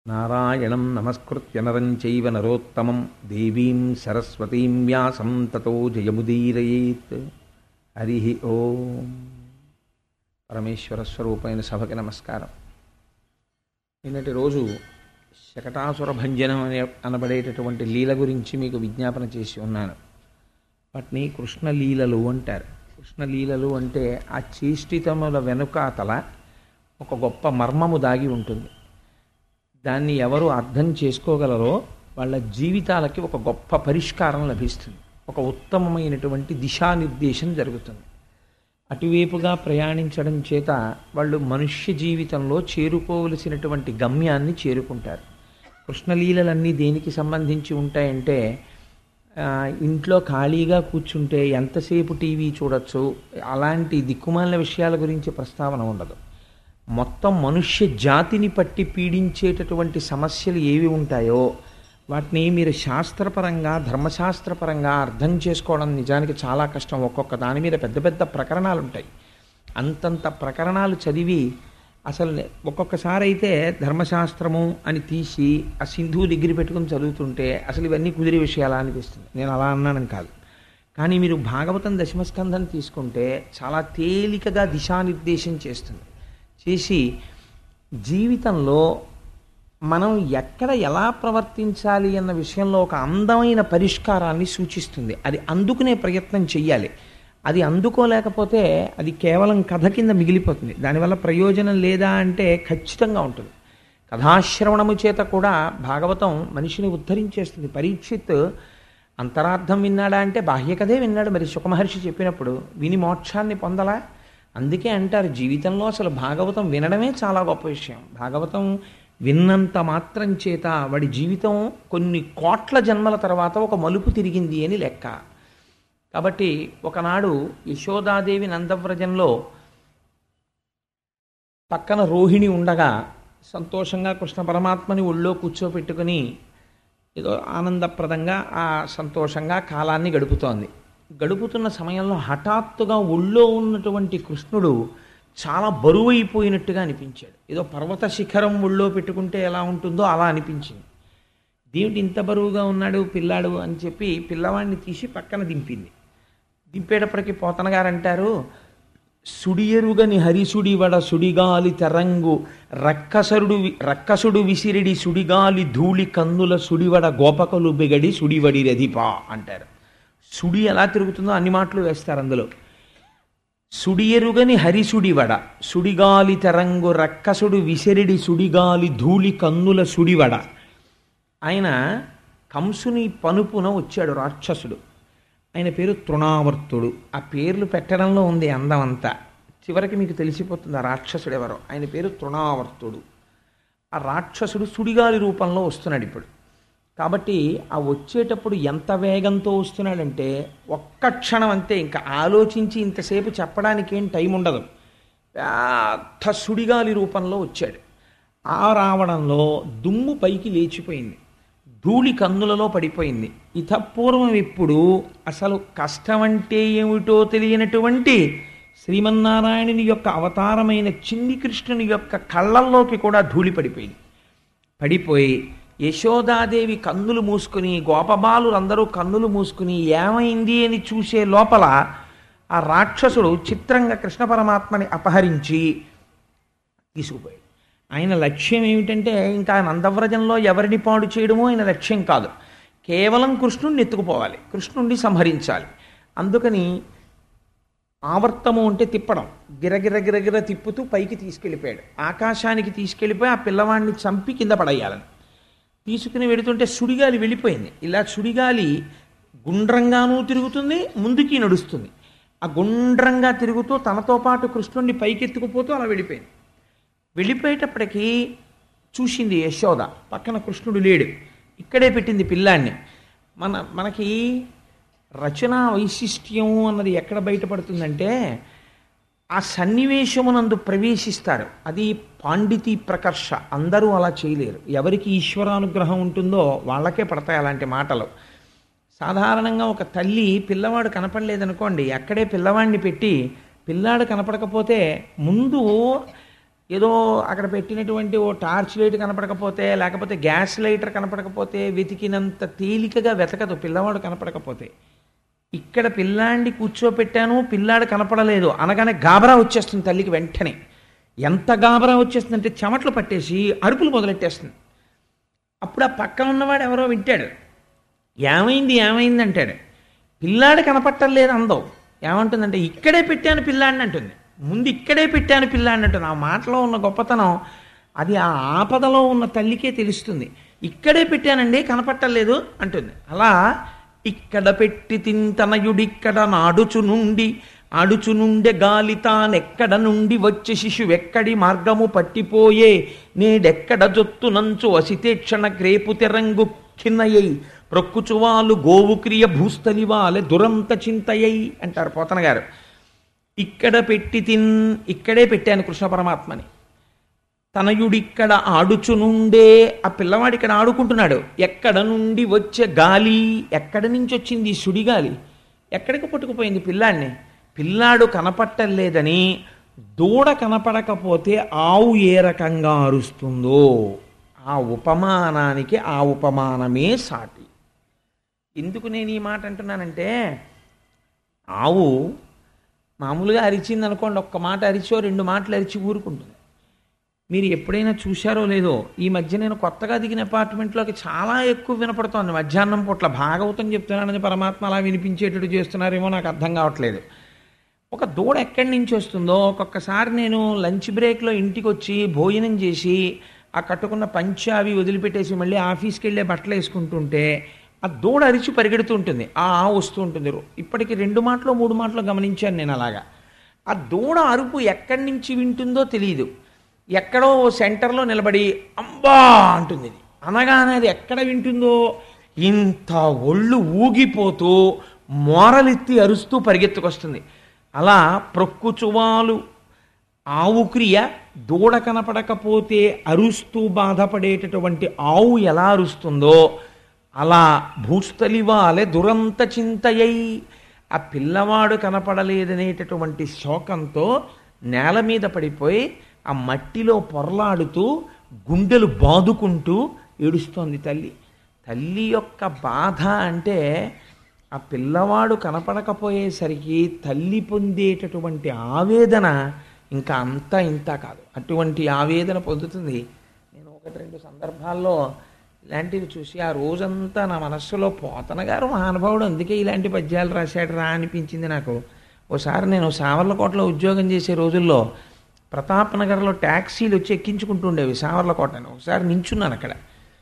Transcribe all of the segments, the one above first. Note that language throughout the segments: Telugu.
నారాయణం నమస్కృత్య నరం చైవ నరోత్తమం దేవీం సరస్వతీం వ్యాసం తతో జయముదీరయేత్ హరి ఓం పరమేశ్వర స్వరూపైన సభకి నమస్కారం నిన్నటి రోజు శకటాసుర భంజనం అనే అనబడేటటువంటి లీల గురించి మీకు విజ్ఞాపన చేసి ఉన్నాను వాటిని కృష్ణలీలలు అంటారు కృష్ణలీలలు అంటే ఆ చేష్టితముల వెనుకాతల ఒక గొప్ప మర్మము దాగి ఉంటుంది దాన్ని ఎవరు అర్థం చేసుకోగలరో వాళ్ళ జీవితాలకి ఒక గొప్ప పరిష్కారం లభిస్తుంది ఒక ఉత్తమమైనటువంటి దిశానిర్దేశం జరుగుతుంది అటువైపుగా ప్రయాణించడం చేత వాళ్ళు మనుష్య జీవితంలో చేరుకోవలసినటువంటి గమ్యాన్ని చేరుకుంటారు కృష్ణలీలలన్నీ దేనికి సంబంధించి ఉంటాయంటే ఆ, ఇంట్లో ఖాళీగా కూర్చుంటే ఎంతసేపు టీవీ చూడొచ్చు అలాంటి దిక్కుమాలిన విషయాల గురించి ప్రస్తావన ఉండదు మొత్తం మనుష్య జాతిని పట్టి పీడించేటటువంటి సమస్యలు ఏవి ఉంటాయో వాటిని మీరు శాస్త్రపరంగా ధర్మశాస్త్రపరంగా అర్థం చేసుకోవడం నిజానికి చాలా కష్టం ఒక్కొక్క దాని మీద పెద్ద పెద్ద ప్రకరణాలు ఉంటాయి అంతంత ప్రకరణాలు చదివి అసలు ఒక్కొక్కసారి అయితే ధర్మశాస్త్రము అని తీసి ఆ సింధువు దగ్గర పెట్టుకుని చదువుతుంటే అసలు ఇవన్నీ కుదిరే విషయాలా అనిపిస్తుంది నేను అలా అన్నానని కాదు కానీ మీరు భాగవతం దశమస్కంధం తీసుకుంటే చాలా తేలికగా దిశానిర్దేశం చేస్తుంది చేసి జీవితంలో మనం ఎక్కడ ఎలా ప్రవర్తించాలి అన్న విషయంలో ఒక అందమైన పరిష్కారాన్ని సూచిస్తుంది అది అందుకునే ప్రయత్నం చెయ్యాలి అది అందుకోలేకపోతే అది కేవలం కథ కింద మిగిలిపోతుంది దానివల్ల ప్రయోజనం లేదా అంటే ఖచ్చితంగా ఉంటుంది కథాశ్రవణము చేత కూడా భాగవతం మనిషిని ఉద్ధరించేస్తుంది పరీక్షిత్ అంతరార్థం విన్నాడా అంటే బాహ్య కథే విన్నాడు మరి సుఖమహర్షి చెప్పినప్పుడు విని మోక్షాన్ని పొందలా అందుకే అంటారు జీవితంలో అసలు భాగవతం వినడమే చాలా గొప్ప విషయం భాగవతం విన్నంత మాత్రం చేత వాడి జీవితం కొన్ని కోట్ల జన్మల తర్వాత ఒక మలుపు తిరిగింది అని లెక్క కాబట్టి ఒకనాడు యశోదాదేవి నందవ్రజంలో పక్కన రోహిణి ఉండగా సంతోషంగా కృష్ణ పరమాత్మని ఒళ్ళో కూర్చోపెట్టుకుని ఏదో ఆనందప్రదంగా ఆ సంతోషంగా కాలాన్ని గడుపుతోంది గడుపుతున్న సమయంలో హఠాత్తుగా ఒళ్ళో ఉన్నటువంటి కృష్ణుడు చాలా బరువైపోయినట్టుగా అనిపించాడు ఏదో పర్వత శిఖరం ఒళ్ళో పెట్టుకుంటే ఎలా ఉంటుందో అలా అనిపించింది దేవుడు ఇంత బరువుగా ఉన్నాడు పిల్లాడు అని చెప్పి పిల్లవాడిని తీసి పక్కన దింపింది దింపేటప్పటికి పోతన గారు అంటారు సుడియరుగని హరిసుడి వడ సుడిగాలి తెరంగు రక్కసరుడు వి- రక్కసుడు విసిరిడి సుడిగాలి ధూళి కన్నుల సుడివడ గోపకలు బిగడి సుడివడి రధిపా అంటారు సుడి ఎలా తిరుగుతుందో అన్ని మాటలు వేస్తారు అందులో సుడియరుగని హరిసుడివడ సుడిగాలి తెరంగు రక్కసుడు విసిరిడి సుడిగాలి ధూళి కన్నుల సుడివడ ఆయన కంసుని పనుపున వచ్చాడు రాక్షసుడు ఆయన పేరు తృణావర్తుడు ఆ పేర్లు పెట్టడంలో ఉంది అందం అంతా చివరికి మీకు తెలిసిపోతుంది ఆ రాక్షసుడు ఎవరో ఆయన పేరు తృణావర్తుడు ఆ రాక్షసుడు సుడిగాలి రూపంలో వస్తున్నాడు ఇప్పుడు కాబట్టి ఆ వచ్చేటప్పుడు ఎంత వేగంతో వస్తున్నాడంటే ఒక్క క్షణం అంతే ఇంకా ఆలోచించి ఇంతసేపు చెప్పడానికి ఏం టైం ఉండదు పెద్ద సుడిగాలి రూపంలో వచ్చాడు ఆ రావడంలో దుమ్ము పైకి లేచిపోయింది ధూళి కన్నులలో పడిపోయింది ఇతపూర్వం ఇప్పుడు అసలు కష్టం అంటే ఏమిటో తెలియనటువంటి శ్రీమన్నారాయణుని యొక్క అవతారమైన చిన్ని కృష్ణుని యొక్క కళ్ళల్లోకి కూడా ధూళి పడిపోయింది పడిపోయి యశోదాదేవి కన్నులు మూసుకుని గోపబాలులందరూ కన్నులు మూసుకుని ఏమైంది అని చూసే లోపల ఆ రాక్షసుడు చిత్రంగా కృష్ణ పరమాత్మని అపహరించి తీసుకుపోయాడు ఆయన లక్ష్యం ఏమిటంటే ఇంకా నందవ్రజంలో ఎవరిని పాడు చేయడమో ఆయన లక్ష్యం కాదు కేవలం కృష్ణుడిని ఎత్తుకుపోవాలి కృష్ణుడిని సంహరించాలి అందుకని ఆవర్తము అంటే తిప్పడం గిరగిర గిరగిర తిప్పుతూ పైకి తీసుకెళ్ళిపోయాడు ఆకాశానికి తీసుకెళ్ళిపోయి ఆ పిల్లవాడిని చంపి కింద పడేయాలని తీసుకుని వెడుతుంటే సుడిగాలి వెళ్ళిపోయింది ఇలా సుడిగాలి గుండ్రంగానూ తిరుగుతుంది ముందుకి నడుస్తుంది ఆ గుండ్రంగా తిరుగుతూ తనతో పాటు కృష్ణుడిని పైకెత్తుకుపోతూ అలా వెళ్ళిపోయింది వెళ్ళిపోయేటప్పటికీ చూసింది యశోద పక్కన కృష్ణుడు లేడు ఇక్కడే పెట్టింది పిల్లాన్ని మన మనకి రచనా వైశిష్ట్యం అన్నది ఎక్కడ బయటపడుతుందంటే ఆ సన్నివేశమునందు ప్రవేశిస్తారు అది పాండితీ ప్రకర్ష అందరూ అలా చేయలేరు ఎవరికి ఈశ్వరానుగ్రహం ఉంటుందో వాళ్ళకే పడతాయి అలాంటి మాటలు సాధారణంగా ఒక తల్లి పిల్లవాడు కనపడలేదనుకోండి అక్కడే పిల్లవాడిని పెట్టి పిల్లాడు కనపడకపోతే ముందు ఏదో అక్కడ పెట్టినటువంటి ఓ టార్చ్ లైట్ కనపడకపోతే లేకపోతే గ్యాస్ లైటర్ కనపడకపోతే వెతికినంత తేలికగా వెతకదు పిల్లవాడు కనపడకపోతే ఇక్కడ పిల్లాడిని కూర్చోపెట్టాను పిల్లాడు కనపడలేదు అనగానే గాబరా వచ్చేస్తుంది తల్లికి వెంటనే ఎంత గాబరా వచ్చేస్తుందంటే చెమట్లు పట్టేసి అరుపులు మొదలెట్టేస్తుంది అప్పుడు ఆ పక్కన ఉన్నవాడు ఎవరో వింటాడు ఏమైంది ఏమైంది అంటాడు పిల్లాడు కనపట్టలేదు అందవు ఏమంటుందంటే ఇక్కడే పెట్టాను పిల్లాడిని అంటుంది ముందు ఇక్కడే పెట్టాను పిల్లాడిని అంటుంది ఆ మాటలో ఉన్న గొప్పతనం అది ఆ ఆపదలో ఉన్న తల్లికే తెలుస్తుంది ఇక్కడే పెట్టానండి కనపట్టలేదు అంటుంది అలా ఇక్కడ పెట్టి తింతనయుడిక్కడ నాడుచు నుండి ఆడుచు నుండే గాలి తానెక్కడ నుండి వచ్చే శిశువెక్కడి మార్గము పట్టిపోయే నేడెక్కడ జొత్తు నంచు అసితేక్షణ క్రేపు తెరంగు ఖిన్నయ్యై ప్రొక్కుచువాలు గోవు క్రియ భూస్థలివాలె దురంత చింతయ్యై అంటారు పోతన గారు ఇక్కడ పెట్టి తిన్ ఇక్కడే పెట్టాను కృష్ణ పరమాత్మని తనయుడిక్కడ ఆడుచునుండే ఆ పిల్లవాడు ఇక్కడ ఆడుకుంటున్నాడు ఎక్కడ నుండి వచ్చే గాలి ఎక్కడి నుంచి వచ్చింది ఈ సుడిగాలి ఎక్కడికి పట్టుకుపోయింది పిల్లాడిని పిల్లాడు కనపట్టలేదని దూడ కనపడకపోతే ఆవు ఏ రకంగా అరుస్తుందో ఆ ఉపమానానికి ఆ ఉపమానమే సాటి ఎందుకు నేను ఈ మాట అంటున్నానంటే ఆవు మామూలుగా అరిచింది అనుకోండి ఒక్క మాట అరిచో రెండు మాటలు అరిచి ఊరుకుంటుంది మీరు ఎప్పుడైనా చూశారో లేదో ఈ మధ్య నేను కొత్తగా దిగిన అపార్ట్మెంట్లోకి చాలా ఎక్కువ వినపడుతోంది మధ్యాహ్నం పూట్ల భాగవతం చెప్తున్నానని పరమాత్మ అలా వినిపించేటట్టు చేస్తున్నారేమో నాకు అర్థం కావట్లేదు ఒక దూడ ఎక్కడి నుంచి వస్తుందో ఒక్కొక్కసారి నేను లంచ్ బ్రేక్లో ఇంటికి వచ్చి భోజనం చేసి ఆ కట్టుకున్న పంచ అవి వదిలిపెట్టేసి మళ్ళీ ఆఫీస్కి వెళ్ళే బట్టలు వేసుకుంటుంటే ఆ దూడ అరిచి పరిగెడుతూ ఉంటుంది ఆ ఆవు వస్తూ ఉంటుంది ఇప్పటికి రెండు మాటలు మూడు మాటలు గమనించాను నేను అలాగా ఆ దూడ అరుపు ఎక్కడి నుంచి వింటుందో తెలియదు ఎక్కడో ఓ సెంటర్లో నిలబడి అంబా అంటుంది ఇది అనగానే అది ఎక్కడ వింటుందో ఇంత ఒళ్ళు ఊగిపోతూ మోరలెత్తి అరుస్తూ పరిగెత్తుకొస్తుంది అలా ప్రొక్కుచువాలు ఆవు క్రియ దూడ కనపడకపోతే అరుస్తూ బాధపడేటటువంటి ఆవు ఎలా అరుస్తుందో అలా భూస్థలివాలే దురంత చింతయై ఆ పిల్లవాడు కనపడలేదనేటటువంటి శోకంతో నేల మీద పడిపోయి ఆ మట్టిలో పొరలాడుతూ గుండెలు బాదుకుంటూ ఏడుస్తోంది తల్లి తల్లి యొక్క బాధ అంటే ఆ పిల్లవాడు కనపడకపోయేసరికి తల్లి పొందేటటువంటి ఆవేదన ఇంకా అంతా ఇంత కాదు అటువంటి ఆవేదన పొందుతుంది నేను ఒకటి రెండు సందర్భాల్లో ఇలాంటివి చూసి ఆ రోజంతా నా మనస్సులో పోతన గారు మహానుభావుడు అందుకే ఇలాంటి పద్యాలు రాశాడు రా అనిపించింది నాకు ఓసారి నేను సావర్లకోటలో ఉద్యోగం చేసే రోజుల్లో ప్రతాప్ నగర్లో ట్యాక్సీలు వచ్చి ఎక్కించుకుంటుండేవి సావర్లకోటని ఒకసారి నించున్నాను అక్కడ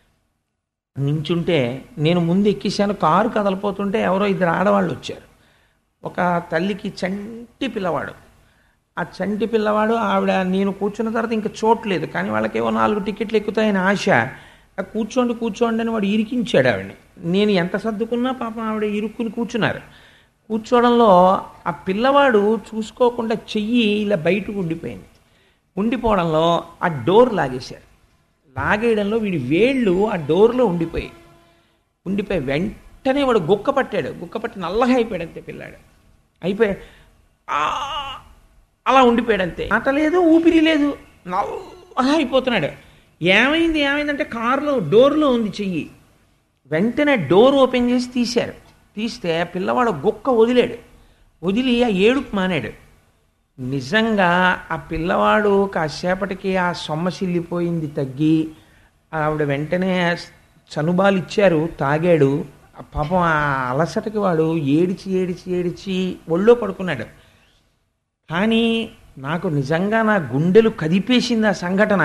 నించుంటే నేను ముందు ఎక్కేసాను కారు కదలిపోతుంటే ఎవరో ఇద్దరు ఆడవాళ్ళు వచ్చారు ఒక తల్లికి చంటి పిల్లవాడు ఆ చంటి పిల్లవాడు ఆవిడ నేను కూర్చున్న తర్వాత ఇంకా చోట్లేదు కానీ వాళ్ళకేవో నాలుగు టికెట్లు ఎక్కుతాయని ఆశ ఆ కూర్చోండి కూర్చోండి అని వాడు ఇరికించాడు ఆవిడని నేను ఎంత సర్దుకున్నా పాపం ఆవిడ ఇరుక్కుని కూర్చున్నారు కూర్చోవడంలో ఆ పిల్లవాడు చూసుకోకుండా చెయ్యి ఇలా బయటకు ఉండిపోయింది ఉండిపోవడంలో ఆ డోర్ లాగేశారు లాగేయడంలో వీడి వేళ్ళు ఆ డోర్లో ఉండిపోయి ఉండిపోయి వెంటనే వాడు గుక్క పట్టాడు గుక్క పట్టి నల్లగా అయిపోయాడు అంతే పిల్లాడు అయిపోయి "ఆ" అలా ఉండిపోయాడు అంతే మాట లేదు ఊపిరి లేదు నల్లగా అయిపోతున్నాడు ఏమైంది ఏమైందంటే కారులో డోర్లో ఉంది చెయ్యి వెంటనే డోర్ ఓపెన్ చేసి తీశారు తీస్తే పిల్లవాడు గుక్క వదిలాడు వదిలి ఆ ఏడుపు మానాడు నిజంగా ఆ పిల్లవాడు కాసేపటికి ఆ సొమ్మసిల్లిపోయింది తగ్గి ఆవిడ వెంటనే చనుబాలు ఇచ్చారు తాగాడు ఆ పాపం ఆ అలసటకి వాడు ఏడిచి ఏడిచి ఏడిచి ఒళ్ళో పడుకున్నాడు కానీ నాకు నిజంగా నా గుండెలు కదిపేసింది ఆ సంఘటన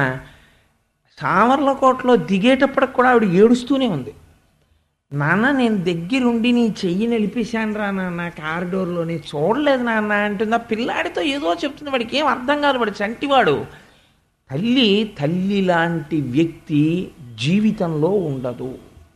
సామర్లకోటలో దిగేటప్పటికి కూడా ఆవిడ ఏడుస్తూనే ఉంది నాన్న నేను దగ్గరుండి నీ చెయ్యి నిలిపేశాను రా నాన్న కారిడోర్లోని చూడలేదు నాన్న అంటుంది ఆ పిల్లాడితో ఏదో చెప్తుంది వాడికి ఏం అర్థం కాదు వాడు చంటివాడు తల్లి తల్లి లాంటి వ్యక్తి జీవితంలో ఉండదు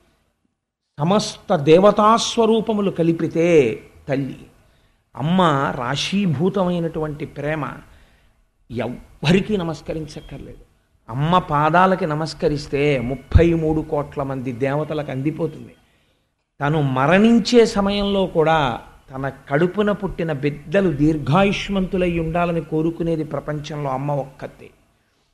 సమస్త దేవతాస్వరూపములు కలిపితే తల్లి అమ్మ రాశీభూతమైనటువంటి ప్రేమ ఎవ్వరికీ నమస్కరించక్కర్లేదు అమ్మ పాదాలకి నమస్కరిస్తే ముప్పై మూడు కోట్ల మంది దేవతలకు అందిపోతుంది తను మరణించే సమయంలో కూడా తన కడుపున పుట్టిన బిడ్డలు దీర్ఘాయుష్మంతులై ఉండాలని కోరుకునేది ప్రపంచంలో అమ్మ ఒక్కతే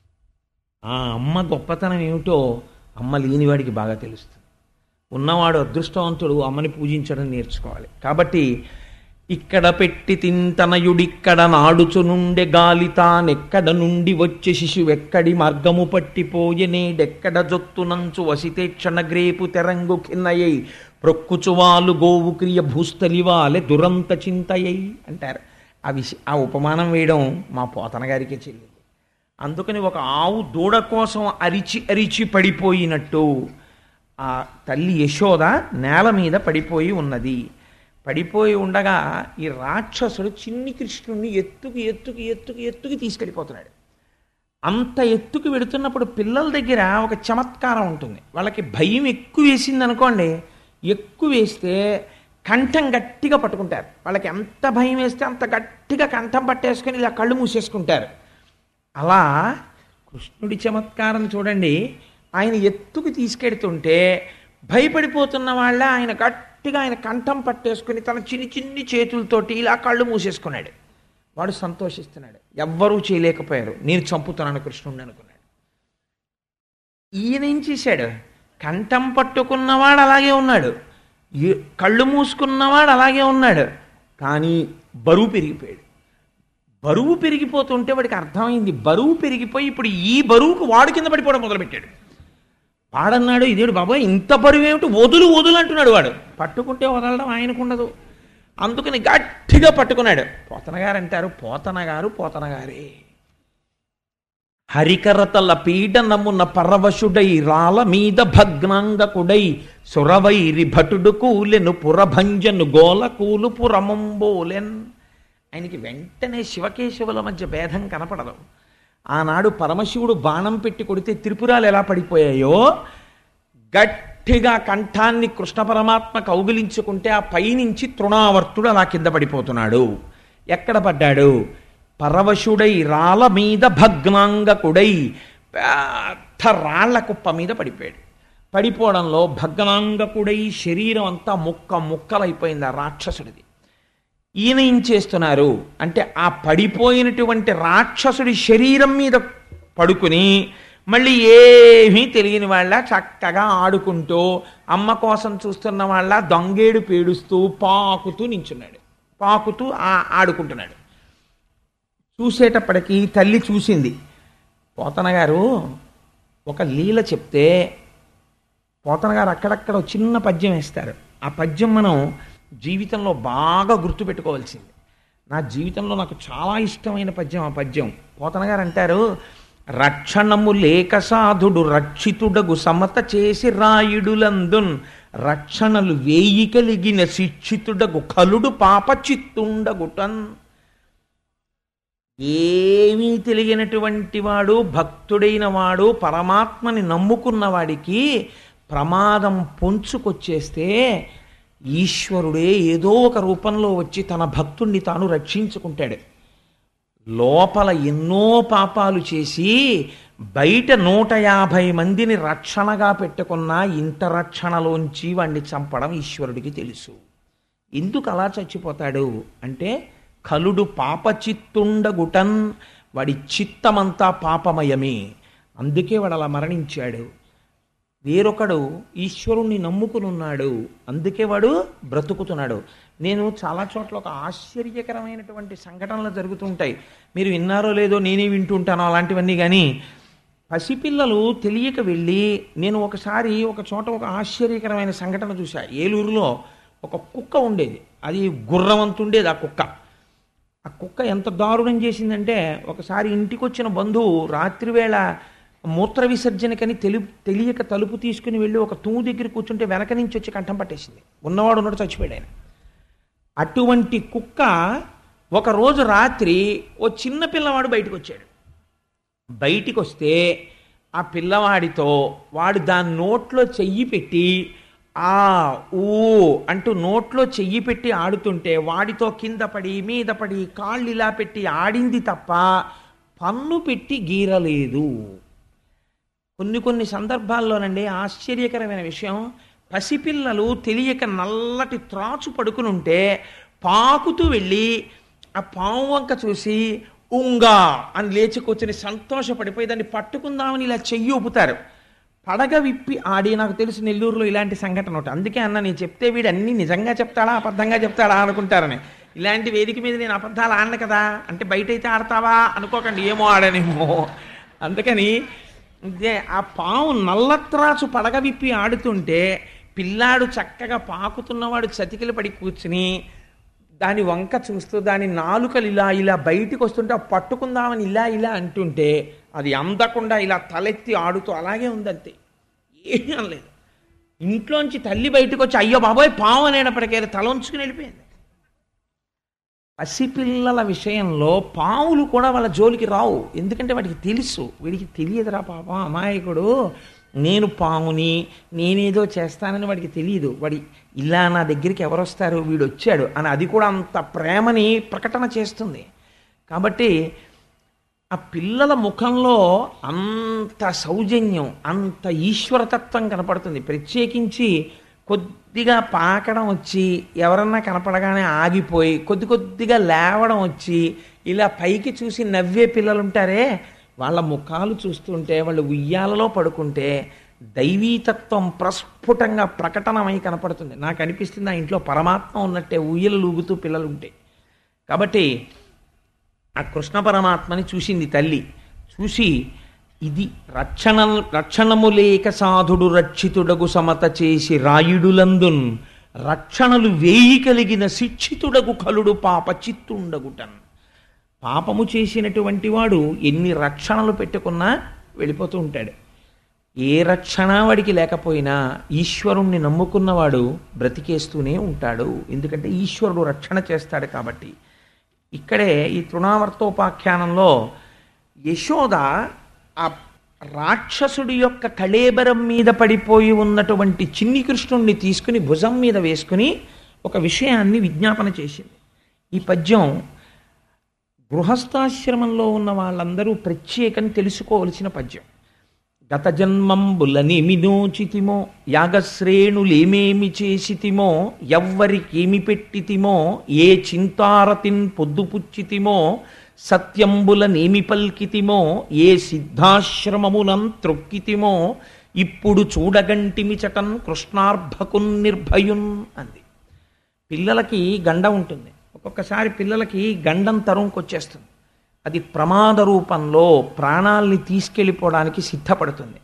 ఆ అమ్మ గొప్పతనం ఏమిటో అమ్మ లేనివాడికి బాగా తెలుస్తుంది ఉన్నవాడు అదృష్టవంతుడు అమ్మని పూజించడం నేర్చుకోవాలి కాబట్టి ఇక్కడ పెట్టి తింతనయుడిక్కడ నాడుచు నుండే గాలి తానెక్కడ నుండి వచ్చే శిశువెక్కడి మార్గము పట్టిపోయే నేడెక్కడ జొత్తునంచు వసితేక్షణ గ్రేపు తెరంగు కిన్నయ్యై ప్రొక్కుచువాలు గోవు క్రియ భూస్థలివాలే దురంత చింతయ్యై అంటారు ఆ విష ఆ ఉపమానం వేయడం మా పోతన గారికి చెల్లింది అందుకని ఒక ఆవు దూడ కోసం అరిచి అరిచి పడిపోయినట్టు ఆ తల్లి యశోద నేల మీద పడిపోయి ఉన్నది పడిపోయి ఉండగా ఈ రాక్షసుడు చిన్ని కృష్ణుణ్ణి ఎత్తుకు ఎత్తుకు ఎత్తుకు ఎత్తుకు తీసుకెళ్ళిపోతున్నాడు అంత ఎత్తుకు వెడుతున్నప్పుడు పిల్లల దగ్గర ఒక చమత్కారం ఉంటుంది వాళ్ళకి భయం ఎక్కువ వేసింది అనుకోండి ఎక్కువ వేస్తే కంఠం గట్టిగా పట్టుకుంటారు వాళ్ళకి ఎంత భయం వేస్తే అంత గట్టిగా కంఠం పట్టేసుకొని ఇలా కళ్ళు మూసేసుకుంటారు అలా కృష్ణుడి చమత్కారం చూడండి ఆయన ఎత్తుకు తీసుకెడుతుంటే భయపడిపోతున్న వాళ్ళ ఆయన గట్టిగా ఆయన కంఠం పట్టేసుకుని తన చిన్ని చిన్ని చేతులతోటి ఇలా కళ్ళు మూసేసుకున్నాడు వాడు సంతోషిస్తున్నాడు ఎవ్వరూ చేయలేకపోయారు నేను చంపుతున్నాను కృష్ణుడిని అనుకున్నాడు ఈయన ఏం చేశాడు కంఠం పట్టుకున్నవాడు అలాగే ఉన్నాడు ఏ- కళ్ళు మూసుకున్నవాడు అలాగే ఉన్నాడు కానీ బరువు పెరిగిపోయాడు బరువు పెరిగిపోతుంటే వాడికి అర్థమైంది బరువు పెరిగిపోయి ఇప్పుడు ఈ బరువుకు వాడు కింద పడిపోవడం మొదలుపెట్టాడు వాడన్నాడు ఇదేడు బాబాయ్ ఇంత బరువు ఏమిటి వదులు వదులు అంటున్నాడు వాడు పట్టుకుంటే వదలడం ఆయనకుండదు అందుకని గట్టిగా పట్టుకున్నాడు పోతన గారు అంటారు పోతన గారు పోతన గారే హరికరతల పీడనమున పరవశుడై రాల మీద భగ్నాంగకుడై సురవైరి భటుడు కూలెను పురభంజను గోల కూలు పురమంబోలెన్ ఆయనకి వెంటనే శివకేశవుల మధ్య భేదం కనపడదు ఆనాడు పరమశివుడు బాణం పెట్టి కొడితే త్రిపురాలు ఎలా పడిపోయాయో గట్టిగా కంఠాన్ని కృష్ణ పరమాత్మ కౌగిలించుకుంటే ఆ పైనుంచి తృణావర్తుడు అలా కింద పడిపోతున్నాడు ఎక్కడ పడ్డాడు పరవశుడై రాళ్ళ మీద భగ్నాంగకుడై పెద్ద రాళ్ల కుప్ప మీద పడిపోయాడు పడిపోవడంలో భగ్నాంగకుడై శరీరం అంతా ముక్క ముక్కలైపోయింది ఆ రాక్షసుడిది ఈయన ఏం చేస్తున్నారు అంటే ఆ పడిపోయినటువంటి రాక్షసుడి శరీరం మీద పడుకుని మళ్ళీ ఏమీ తెలియని వాళ్ళ చక్కగా ఆడుకుంటూ అమ్మ కోసం చూస్తున్న వాళ్ళ దొంగేడు పేడుస్తూ పాకుతూ నించున్నాడు పాకుతూ ఆ- ఆడుకుంటున్నాడు చూసేటప్పటికి తల్లి చూసింది పోతన గారు ఒక లీల చెప్తే పోతన గారు అక్కడక్కడ ఒక చిన్న పద్యం వేస్తారు ఆ పద్యం మనం జీవితంలో బాగా గుర్తుపెట్టుకోవాల్సింది నా జీవితంలో నాకు చాలా ఇష్టమైన పద్యం ఆ పద్యం పోతన గారు అంటారు రక్షణము లేక సాధుడు రక్షితుడగు సమత చేసి రాయుడులందున్ రక్షణలు వేయి కలిగిన శిక్షితుడగు కలుడు పాప చిత్తుండగుటన్ ఏమీ తెలియనటువంటి వాడు భక్తుడైన వాడు పరమాత్మని నమ్ముకున్న వాడికి ప్రమాదం పొంచుకొచ్చేస్తే ఈశ్వరుడే ఏదో ఒక రూపంలో వచ్చి తన భక్తుణ్ణి తాను రక్షించుకుంటాడు లోపల ఎన్నో పాపాలు చేసి బయట నూట యాభై మందిని రక్షణగా పెట్టుకున్న ఇంత రక్షణలోంచి వాణ్ణి చంపడం ఈశ్వరుడికి తెలుసు ఎందుకు అలా చచ్చిపోతాడు అంటే కలుడు పాపచిత్తుండగుటన్ వాడి చిత్తమంతా పాపమయమే అందుకే వాడు అలా మరణించాడు వేరొకడు ఈశ్వరుణ్ణి నమ్ముకునున్నాడు అందుకే వాడు బ్రతుకుతున్నాడు నేను చాలా చోట్ల ఒక ఆశ్చర్యకరమైనటువంటి సంఘటనలు జరుగుతుంటాయి మీరు విన్నారో లేదో నేనే వింటుంటానో అలాంటివన్నీ కానీ పసిపిల్లలు తెలియక వెళ్ళి నేను ఒకసారి ఒక చోట ఒక ఆశ్చర్యకరమైన సంఘటన చూసా ఏలూరులో ఒక కుక్క ఉండేది అది గుర్రవంతుండేది ఆ కుక్క ఆ కుక్క ఎంత దారుణం చేసిందంటే ఒకసారి ఇంటికి వచ్చిన బంధువు రాత్రివేళ మూత్ర విసర్జనకని తెలు తెలియక తలుపు తీసుకుని వెళ్ళి ఒక తూము దగ్గర కూర్చుంటే వెనక నుంచి వచ్చి కంఠం పట్టేసింది ఉన్నవాడు ఉన్నట్టు చచ్చిపోయాడు ఆయన అటువంటి కుక్క ఒక రోజు రాత్రి ఓ చిన్న పిల్లవాడు బయటకు వచ్చాడు బయటికి వస్తే ఆ పిల్లవాడితో వాడు దాని నోట్లో చెయ్యి పెట్టి ఆ ఊ అంటూ నోట్లో చెయ్యి పెట్టి ఆడుతుంటే వాడితో కింద పడి మీద పడి కాళ్ళు ఇలా పెట్టి ఆడింది తప్ప పన్ను పెట్టి గీరలేదు కొన్ని కొన్ని సందర్భాల్లోనండి ఆశ్చర్యకరమైన విషయం పసిపిల్లలు తెలియక నల్లటి త్రాచు పడుకుని ఉంటే పాకుతూ వెళ్ళి ఆ పాము వంక చూసి ఉంగా అని లేచి కూర్చొని సంతోషపడిపోయి దాన్ని పట్టుకుందామని ఇలా చెయ్యి ఊపుతారు పడగ విప్పి ఆడి నాకు తెలుసు నెల్లూరులో ఇలాంటి సంఘటన ఒకటి అందుకే అన్న నేను చెప్తే వీడు అన్ని నిజంగా చెప్తాడా అబద్ధంగా చెప్తాడా అనుకుంటారని ఇలాంటి వేదిక మీద నేను అబద్ధాలు ఆడను కదా అంటే బయట అయితే ఆడతావా అనుకోకండి ఏమో ఆడనేమో అందుకని ఇదే ఆ పాము నల్లత్రాసు పడగ విప్పి ఆడుతుంటే పిల్లాడు చక్కగా పాకుతున్నవాడు చతికిలు పడి కూర్చుని దాని వంక చూస్తూ దాని నాలుకలు ఇలా ఇలా బయటికి వస్తుంటే ఆ పట్టుకుందామని ఇలా ఇలా అంటుంటే అది అందకుండా ఇలా తలెత్తి ఆడుతూ అలాగే ఉందంతే ఏమీ అనలేదు ఇంట్లోంచి తల్లి బయటకు వచ్చి అయ్యో బాబోయ్ పాము అనేటప్పటికీ అది తల ఉంచుకుని వెళ్ళిపోయింది పసిపిల్లల విషయంలో పావులు కూడా వాళ్ళ జోలికి రావు ఎందుకంటే వాడికి తెలుసు వీడికి తెలియదురా పాపం అమాయకుడు నేను పాముని నేనేదో చేస్తానని వాడికి తెలియదు వాడి ఇలా నా దగ్గరికి ఎవరు వస్తారు వీడు వచ్చాడు అని అది కూడా అంత ప్రేమని ప్రకటన చేస్తుంది కాబట్టి ఆ పిల్లల ముఖంలో అంత సౌజన్యం అంత ఈశ్వరతత్వం కనపడుతుంది ప్రత్యేకించి కొద్దిగా పాకడం వచ్చి ఎవరన్నా కనపడగానే ఆగిపోయి కొద్ది కొద్దిగా లేవడం వచ్చి ఇలా పైకి చూసి నవ్వే పిల్లలు ఉంటారే వాళ్ళ ముఖాలు చూస్తుంటే వాళ్ళు ఉయ్యాలలో పడుకుంటే దైవీతత్వం ప్రస్ఫుటంగా ప్రకటనమై కనపడుతుంది నాకు అనిపిస్తుంది ఆ ఇంట్లో పరమాత్మ ఉన్నట్టే ఉయ్యలు లూగుతూ పిల్లలు ఉంటే కాబట్టి ఆ కృష్ణ పరమాత్మని చూసింది తల్లి చూసి ఇది రక్షణ రక్షణము లేక సాధుడు రక్షితుడగు సమత చేసి రాయుడులందున్ రక్షణలు వేయి కలిగిన శిక్షితుడగు కలుడు పాప చిత్తుండగుటన్ పాపము చేసినటువంటి వాడు ఎన్ని రక్షణలు పెట్టుకున్నా వెళ్ళిపోతూ ఉంటాడు ఏ రక్షణ వాడికి లేకపోయినా ఈశ్వరుణ్ణి నమ్ముకున్నవాడు బ్రతికేస్తూనే ఉంటాడు ఎందుకంటే ఈశ్వరుడు రక్షణ చేస్తాడు కాబట్టి ఇక్కడే ఈ తృణావర్తోపాఖ్యానంలో యశోద ఆ రాక్షసుడి యొక్క కళేబరం మీద పడిపోయి ఉన్నటువంటి చిన్ని కృష్ణుణ్ణి తీసుకుని భుజం మీద వేసుకుని ఒక విషయాన్ని విజ్ఞాపన చేసింది ఈ పద్యం గృహస్థాశ్రమంలో ఉన్న వాళ్ళందరూ ప్రత్యేకం తెలుసుకోవలసిన పద్యం గత జన్మంబులనేమి నోచితిమో యాగశ్రేణులేమేమి చేసితిమో ఎవ్వరికేమి పెట్టితిమో ఏ చింతారతిన్ పొద్దుపుచ్చితిమో సత్యంబులనేమి పల్కితిమో ఏ సిద్ధాశ్రమమునం త్రొక్కితిమో ఇప్పుడు చూడగంటిమి చటన్ కృష్ణార్భకున్ నిర్భయున్ అంది పిల్లలకి గండ ఉంటుంది ఒక్కొక్కసారి పిల్లలకి గండం తరుంకొచ్చేస్తుంది అది ప్రమాద రూపంలో ప్రాణాల్ని తీసుకెళ్ళిపోవడానికి సిద్ధపడుతుంది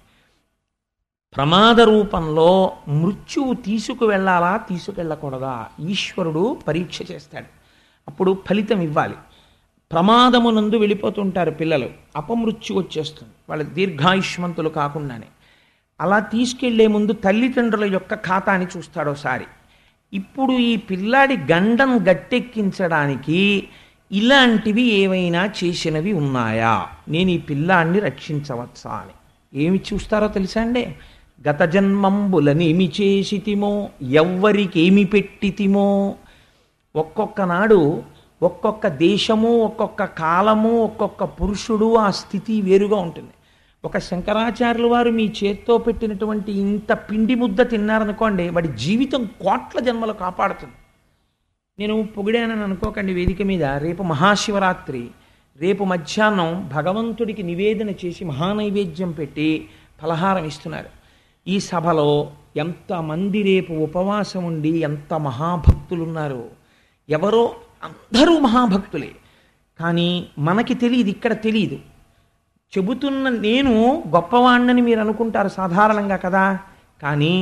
ప్రమాద రూపంలో మృత్యువు తీసుకు వెళ్ళాలా తీసుకెళ్ళకూడదా ఈశ్వరుడు పరీక్ష చేస్తాడు అప్పుడు ఫలితం ఇవ్వాలి ప్రమాదమునందు వెళ్ళిపోతుంటారు పిల్లలు అపమృత్యు వచ్చేస్తుంది వాళ్ళ దీర్ఘాయుష్మంతులు కాకుండానే అలా తీసుకెళ్లే ముందు తల్లిదండ్రుల యొక్క ఖాతాని చూస్తాడోసారి ఇప్పుడు ఈ పిల్లాడి గండం గట్టెక్కించడానికి ఇలాంటివి ఏవైనా చేసినవి ఉన్నాయా నేను ఈ పిల్లాడిని రక్షించవచ్చా అని ఏమి చూస్తారో తెలుసా అండి గత జన్మంబులనేమి చేసితిమో ఎవ్వరికేమి పెట్టితిమో ఒక్కొక్క నాడు ఒక్కొక్క దేశము ఒక్కొక్క కాలము ఒక్కొక్క పురుషుడు ఆ స్థితి వేరుగా ఉంటుంది ఒక శంకరాచార్యుల వారు మీ చేత్తో పెట్టినటువంటి ఇంత పిండి ముద్ద తిన్నారనుకోండి వాడి జీవితం కోట్ల జన్మలు కాపాడుతుంది నేను పొగిడానని అనుకోకండి వేదిక మీద రేపు మహాశివరాత్రి రేపు మధ్యాహ్నం భగవంతుడికి నివేదన చేసి మహానైవేద్యం పెట్టి ఫలహారం ఇస్తున్నారు ఈ సభలో ఎంతమంది రేపు ఉపవాసం ఉండి ఎంత మహాభక్తులు ఉన్నారు ఎవరో అందరూ మహాభక్తులే కానీ మనకి తెలియదు ఇక్కడ తెలియదు చెబుతున్న నేను గొప్పవాణ్ణని మీరు అనుకుంటారు సాధారణంగా కదా కానీ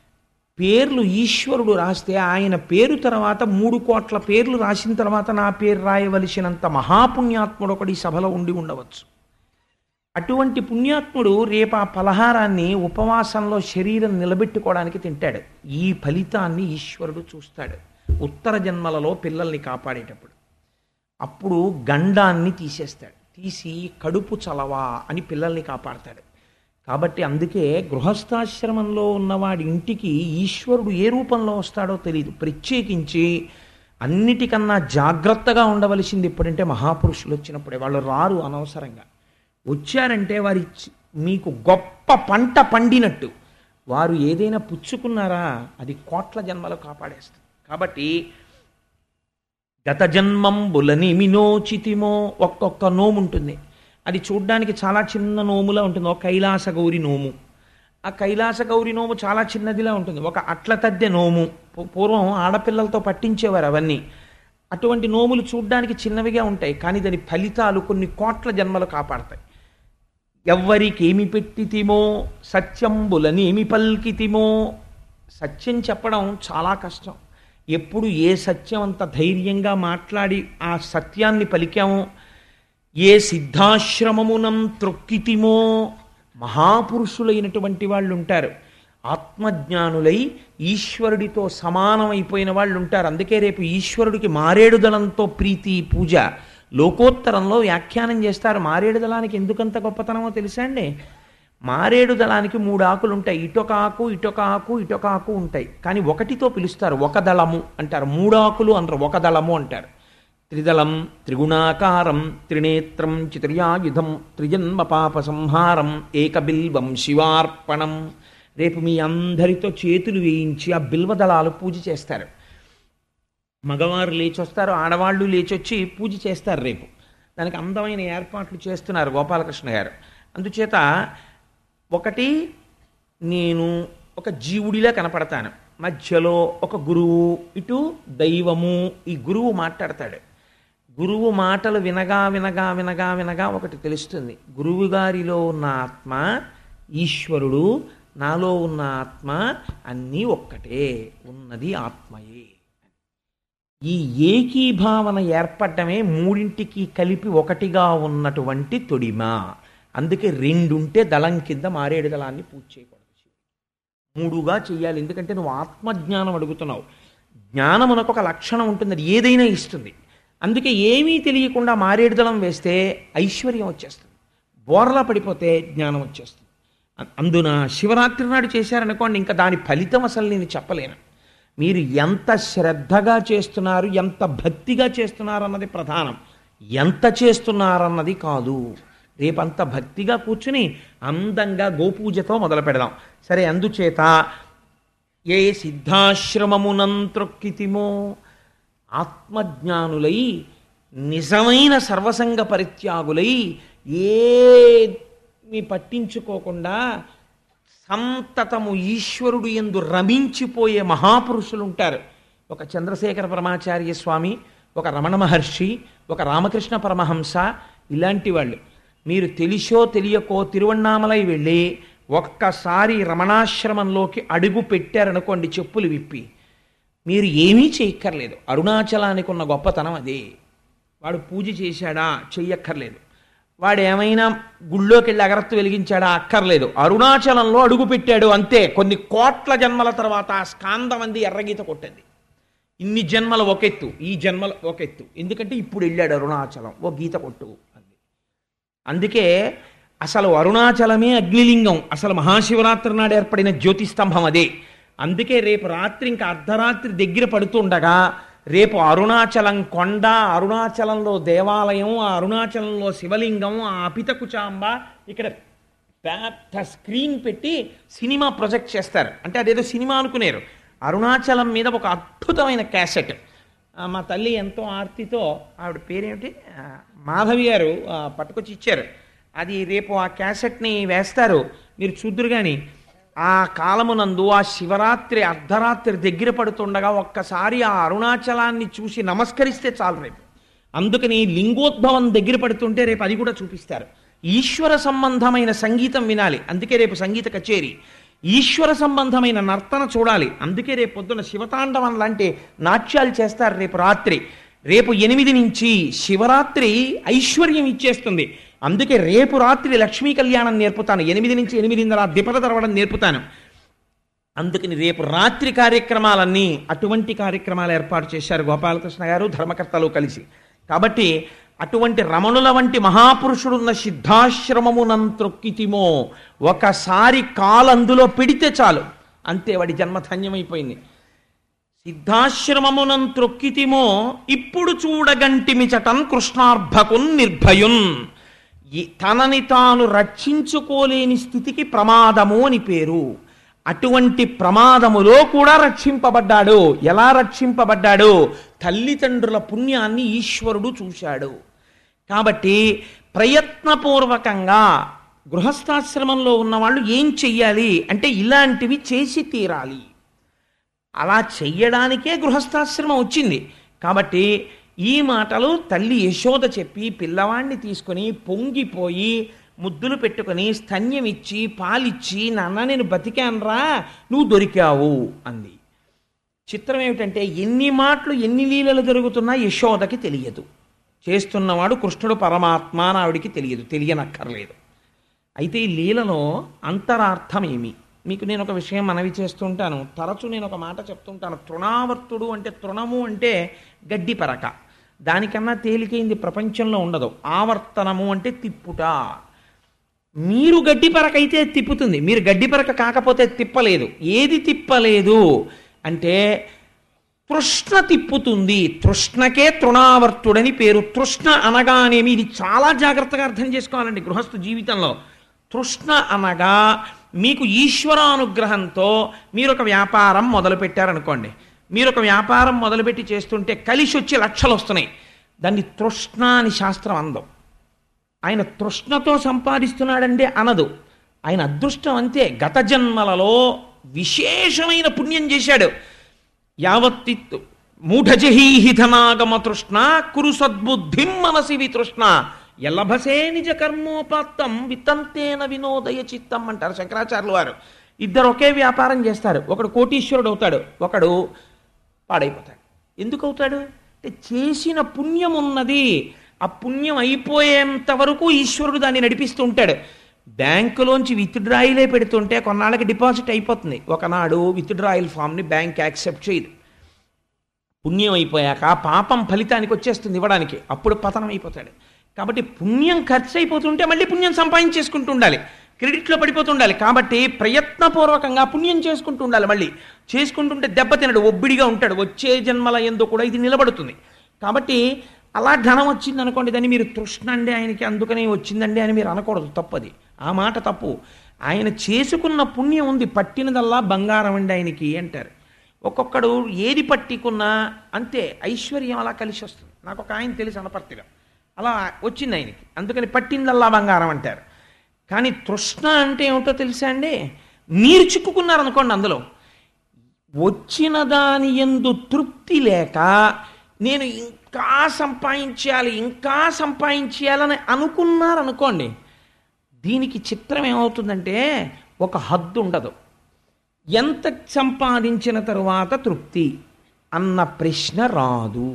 పేర్లు ఈశ్వరుడు రాస్తే ఆయన పేరు తర్వాత మూడు కోట్ల పేర్లు రాసిన తర్వాత నా పేరు రాయవలసినంత మహాపుణ్యాత్ముడు ఒకటి ఈ సభలో ఉండి ఉండవచ్చు అటువంటి పుణ్యాత్ముడు రేపు ఆ పలహారాన్ని ఉపవాసంలో శరీరం నిలబెట్టుకోవడానికి తింటాడు ఈ ఫలితాన్ని ఈశ్వరుడు చూస్తాడు ఉత్తర జన్మలలో పిల్లల్ని కాపాడేటప్పుడు అప్పుడు గండాన్ని తీసేస్తాడు తీసి కడుపు చలవా అని పిల్లల్ని కాపాడతాడు కాబట్టి అందుకే గృహస్థాశ్రమంలో ఉన్నవాడి ఇంటికి ఈశ్వరుడు ఏ రూపంలో వస్తాడో తెలియదు ప్రత్యేకించి అన్నిటికన్నా జాగ్రత్తగా ఉండవలసింది ఎప్పుడంటే మహాపురుషులు వచ్చినప్పుడే వాళ్ళు రారు అనవసరంగా వచ్చారంటే వారి చి- మీకు గొప్ప పంట పండినట్టు వారు ఏదైనా పుచ్చుకున్నారా అది కోట్ల జన్మలు కాపాడేస్తుంది కాబట్టి గత జన్మంబుల నిమినోచితిమో ఒక్కొక్క నోము ఉంటుంది అది చూడ్డానికి చాలా చిన్న నోములా ఉంటుంది ఒక కైలాస గౌరి నోము ఆ కైలాస గౌరి నోము చాలా చిన్నదిలా ఉంటుంది ఒక అట్ల తద్దె నోము పూ- పూర్వం ఆడపిల్లలతో పట్టించేవారు అవన్నీ అటువంటి నోములు చూడ్డానికి చిన్నవిగా ఉంటాయి కానీ దాని ఫలితాలు కొన్ని కోట్ల జన్మలు కాపాడతాయి ఎవ్వరికేమి పెట్టితిమో సత్యంబులనేమి పల్కితిమో సత్యం చెప్పడం చాలా కష్టం ఎప్పుడు ఏ సత్యం అంత ధైర్యంగా మాట్లాడి ఆ సత్యాన్ని పలికామో ఏ సిద్ధాశ్రమమునం త్రొక్కితిమో మహాపురుషులైనటువంటి వాళ్ళు ఉంటారు ఆత్మజ్ఞానులై ఈశ్వరుడితో సమానమైపోయిన వాళ్ళు ఉంటారు అందుకే రేపు ఈశ్వరుడికి మారేడు దళంతో ప్రీతి పూజ లోకోత్తరంలో వ్యాఖ్యానం చేస్తారు మారేడు దళానికి ఎందుకంత గొప్పతనమో తెలుసా అండి మారేడు దళానికి మూడు ఆకులు ఉంటాయి ఇటొక ఆకు ఇటొక ఆకు ఇటొక ఆకు ఉంటాయి కానీ ఒకటితో పిలుస్తారు ఒక దళము అంటారు మూడు ఆకులు అంటారు ఒక దళము అంటారు త్రిదళం త్రిగుణాకారం త్రినేత్రం చిత్రయాయుధం త్రిజన్మ పాప సంహారం ఏకబిల్వం శివార్పణం రేపు మీ అందరితో చేతులు వేయించి ఆ బిల్వదళాలు పూజ చేస్తారు మగవారు లేచొస్తారు ఆడవాళ్ళు లేచొచ్చి పూజ చేస్తారు రేపు దానికి అందమైన ఏర్పాట్లు చేస్తున్నారు గోపాలకృష్ణ గారు అందుచేత ఒకటి నేను ఒక జీవుడిలా కనపడతాను మధ్యలో ఒక గురువు ఇటు దైవము ఈ గురువు మాట్లాడతాడు గురువు మాటలు వినగా వినగా వినగా వినగా ఒకటి తెలుస్తుంది గురువు గారిలో ఉన్న ఆత్మ ఈశ్వరుడు నాలో ఉన్న ఆత్మ అన్నీ ఒక్కటే ఉన్నది ఆత్మయే ఈ ఏకీభావన ఏర్పడటమే మూడింటికి కలిపి ఒకటిగా ఉన్నటువంటి తొడిమ అందుకే రెండుంటే దళం కింద మారేడు దళాన్ని పూజ చేయకూడదు మూడుగా చెయ్యాలి ఎందుకంటే నువ్వు ఆత్మజ్ఞానం అడుగుతున్నావు జ్ఞానమునకు ఒక లక్షణం ఉంటుంది అది ఏదైనా ఇస్తుంది అందుకే ఏమీ తెలియకుండా మారేడు దళం వేస్తే ఐశ్వర్యం వచ్చేస్తుంది బోర్లా పడిపోతే జ్ఞానం వచ్చేస్తుంది అ- అందున శివరాత్రి నాడు చేశారనుకోండి ఇంకా దాని ఫలితం అసలు నేను చెప్పలేను మీరు ఎంత శ్రద్ధగా చేస్తున్నారు ఎంత భక్తిగా చేస్తున్నారు అన్నది ప్రధానం ఎంత చేస్తున్నారన్నది కాదు రేపంత భక్తిగా కూర్చుని అందంగా గోపూజతో మొదలు పెడదాం సరే అందుచేత ఏ సిద్ధాశ్రమమునం త్రొక్కితిమో ఆత్మజ్ఞానులై నిజమైన సర్వసంగ పరిత్యాగులై ఏమి పట్టించుకోకుండా సంతతము ఈశ్వరుడు ఎందు రమించిపోయే మహాపురుషులు ఉంటారు ఒక చంద్రశేఖర పరమాచార్య స్వామి ఒక రమణ మహర్షి ఒక రామకృష్ణ పరమహంస ఇలాంటి వాళ్ళు మీరు తెలిసో తెలియకో తిరువണ്ണామలై వెళ్ళి ఒక్కసారి రమణాశ్రమంలోకి అడుగు పెట్టారనుకోండి చెప్పులు విప్పి మీరు ఏమీ చేయక్కర్లేదు అరుణాచలానికి ఉన్న గొప్పతనం అదే వాడు పూజ చేశాడా చెయ్యక్కర్లేదు వాడు ఏమైనా గుళ్ళోకి వెళ్ళి అగరత్తు వెలిగించాడా అక్కర్లేదు అరుణాచలంలో అడుగు పెట్టాడు అంతే కొన్ని కోట్ల జన్మల తర్వాత ఆ స్కాందమంది ఎర్రగీత కొట్టింది ఇన్ని జన్మల ఒకెత్తు ఈ జన్మల ఒకెత్తు ఎందుకంటే ఇప్పుడు వెళ్ళాడు అరుణాచలం ఓ గీత కొట్టు అంది అందుకే అసలు అరుణాచలమే అగ్నిలింగం అసలు మహాశివరాత్రి నాడు ఏర్పడిన జ్యోతిస్తంభం అదే అందుకే రేపు రాత్రి ఇంకా అర్ధరాత్రి దగ్గర పడుతుండగా రేపు అరుణాచలం కొండ అరుణాచలంలో దేవాలయం ఆ అరుణాచలంలో శివలింగం ఆ అపిత కుచాంబ ఇక్కడ పెద్ద స్క్రీన్ పెట్టి సినిమా ప్రొజెక్ట్ చేస్తారు అంటే అదేదో సినిమా అనుకునేరు అరుణాచలం మీద ఒక అద్భుతమైన క్యాసెట్ ఆ, మా తల్లి ఎంతో ఆర్తితో ఆవిడ పేరేమిటి ఆ, మాధవి గారు ఆ, పట్టుకొచ్చి ఇచ్చారు అది రేపు ఆ క్యాసెట్ని వేస్తారు మీరు చూద్దురు కానీ ఆ కాలమునందు ఆ శివరాత్రి అర్ధరాత్రి దగ్గర పడుతుండగా ఒక్కసారి ఆ అరుణాచలాన్ని చూసి నమస్కరిస్తే చాలు రేపు అందుకని లింగోద్భవం దగ్గర పడుతుంటే రేపు అది కూడా చూపిస్తారు ఈశ్వర సంబంధమైన సంగీతం వినాలి అందుకే రేపు సంగీత కచేరీ ఈశ్వర సంబంధమైన నర్తన చూడాలి అందుకే రేపు పొద్దున శివతాండవం లాంటి నాట్యాలు చేస్తారు రేపు రాత్రి రేపు ఎనిమిది నుంచి శివరాత్రి ఐశ్వర్యం ఇచ్చేస్తుంది అందుకే రేపు రాత్రి లక్ష్మీ కళ్యాణం నేర్పుతాను ఎనిమిది నుంచి ఎనిమిదిన్నర దిపల తెరవడం నేర్పుతాను అందుకని రేపు రాత్రి కార్యక్రమాలన్నీ అటువంటి కార్యక్రమాలు ఏర్పాటు చేశారు గోపాలకృష్ణ గారు ధర్మకర్తలు కలిసి కాబట్టి అటువంటి రమణుల వంటి మహాపురుషుడున్న సిద్ధాశ్రమమునం త్రొక్కితిమో ఒకసారి కాలు అందులో పెడితే చాలు అంతే వాడి జన్మ ధన్యమైపోయింది సిద్ధాశ్రమమునం త్రొక్కితిమో ఇప్పుడు చూడగంటిమి చటన్ కృష్ణార్భకున్ నిర్భయున్ ఈ తనని తాను రక్షించుకోలేని స్థితికి ప్రమాదము అని పేరు అటువంటి ప్రమాదములో కూడా రక్షింపబడ్డాడు ఎలా రక్షింపబడ్డాడు తల్లిదండ్రుల పుణ్యాన్ని ఈశ్వరుడు చూశాడు కాబట్టి ప్రయత్నపూర్వకంగా గృహస్థాశ్రమంలో ఉన్నవాళ్ళు ఏం చెయ్యాలి అంటే ఇలాంటివి చేసి తీరాలి అలా చెయ్యడానికే గృహస్థాశ్రమం వచ్చింది కాబట్టి ఈ మాటలు తల్లి యశోద చెప్పి పిల్లవాణ్ణి తీసుకొని పొంగిపోయి ముద్దులు పెట్టుకొని స్తన్యం ఇచ్చి పాలిచ్చి నాన్న నేను బతికానురా నువ్వు దొరికావు అంది చిత్రం ఏమిటంటే ఎన్ని మాటలు ఎన్ని లీలలు జరుగుతున్నా యశోదకి తెలియదు చేస్తున్నవాడు కృష్ణుడు పరమాత్మ అని ఆవిడికి తెలియదు తెలియనక్కర్లేదు అయితే ఈ లీలలో అంతరార్థం ఏమి మీకు నేను ఒక విషయం మనవి చేస్తుంటాను తరచు నేను ఒక మాట చెప్తుంటాను తృణావర్తుడు అంటే తృణము అంటే గడ్డి పరక దానికన్నా తేలికైంది ప్రపంచంలో ఉండదు ఆవర్తనము అంటే తిప్పుట మీరు గడ్డి పరక అయితే తిప్పుతుంది మీరు గడ్డి పరక కాకపోతే తిప్పలేదు ఏది తిప్పలేదు అంటే తృష్ణ తిప్పుతుంది తృష్ణకే తృణావర్తుడని పేరు తృష్ణ అనగానేమి ఇది చాలా జాగ్రత్తగా అర్థం చేసుకోవాలండి గృహస్థు జీవితంలో తృష్ణ అనగా మీకు ఈశ్వరానుగ్రహంతో మీరు ఒక వ్యాపారం మొదలు పెట్టారనుకోండి మీరు ఒక వ్యాపారం మొదలుపెట్టి చేస్తుంటే కలిసి వచ్చి లక్షలు వస్తున్నాయి దాన్ని తృష్ణ అని శాస్త్రం అందం ఆయన తృష్ణతో సంపాదిస్తున్నాడంటే అనదు ఆయన అదృష్టం అంతే గత జన్మలలో విశేషమైన పుణ్యం చేశాడు యావత్తిత్తు మూఢజహీహి ధనాగమ తృష్ణ కురు సద్బుద్ధిం మనసి వితృష్ణ ఎల్లభసే నిజ కర్మోపాత్తం విత్తంతేన వినోదయ చిత్తం అంటారు శంకరాచార్యులు వారు ఇద్దరు ఒకే వ్యాపారం చేస్తారు ఒకడు కోటీశ్వరుడు అవుతాడు ఒకడు పాడైపోతాడు ఎందుకు అవుతాడు అంటే చేసిన పుణ్యం ఉన్నది ఆ పుణ్యం అయిపోయేంత వరకు ఈశ్వరుడు దాన్ని నడిపిస్తూ ఉంటాడు బ్యాంకులోంచి విత్డ్రాయిలే పెడుతుంటే కొన్నాళ్ళకి డిపాజిట్ అయిపోతుంది ఒకనాడు విత్డ్రాయిల్ ఫామ్ని బ్యాంక్ యాక్సెప్ట్ చేయదు పుణ్యం అయిపోయాక పాపం ఫలితానికి వచ్చేస్తుంది ఇవ్వడానికి అప్పుడు పతనం అయిపోతాడు కాబట్టి పుణ్యం ఖర్చు అయిపోతుంటే మళ్ళీ పుణ్యం సంపాదించేసుకుంటూ ఉండాలి క్రెడిట్లో పడిపోతూ ఉండాలి కాబట్టి ప్రయత్నపూర్వకంగా పుణ్యం చేసుకుంటూ ఉండాలి మళ్ళీ చేసుకుంటుంటే దెబ్బతినడు ఒబ్బిడిగా ఉంటాడు వచ్చే జన్మల ఎందు కూడా ఇది నిలబడుతుంది కాబట్టి అలా ధనం వచ్చింది అనుకోండి దాన్ని మీరు తృష్ణ అండి ఆయనకి అందుకనే వచ్చిందండి అని మీరు అనకూడదు తప్పది ఆ మాట తప్పు ఆయన చేసుకున్న పుణ్యం ఉంది పట్టినదల్లా బంగారం అండి ఆయనకి అంటారు ఒక్కొక్కడు ఏది పట్టికున్నా అంతే ఐశ్వర్యం అలా కలిసి వస్తుంది నాకు ఒక ఆయన తెలిసి అనపర్తిగా అలా వచ్చింది ఆయనకి అందుకని పట్టిందల్లా బంగారం అంటారు కానీ తృష్ణ అంటే ఏమిటో తెలుసా అండి మీరు చిక్కుకున్నారనుకోండి అందులో వచ్చిన దాని ఎందు తృప్తి లేక నేను ఇంకా సంపాదించాలి ఇంకా సంపాదించాలని అనుకున్నారనుకోండి దీనికి చిత్రం ఏమవుతుందంటే ఒక హద్దు ఉండదు ఎంత సంపాదించిన తరువాత తృప్తి అన్న ప్రశ్న రాదు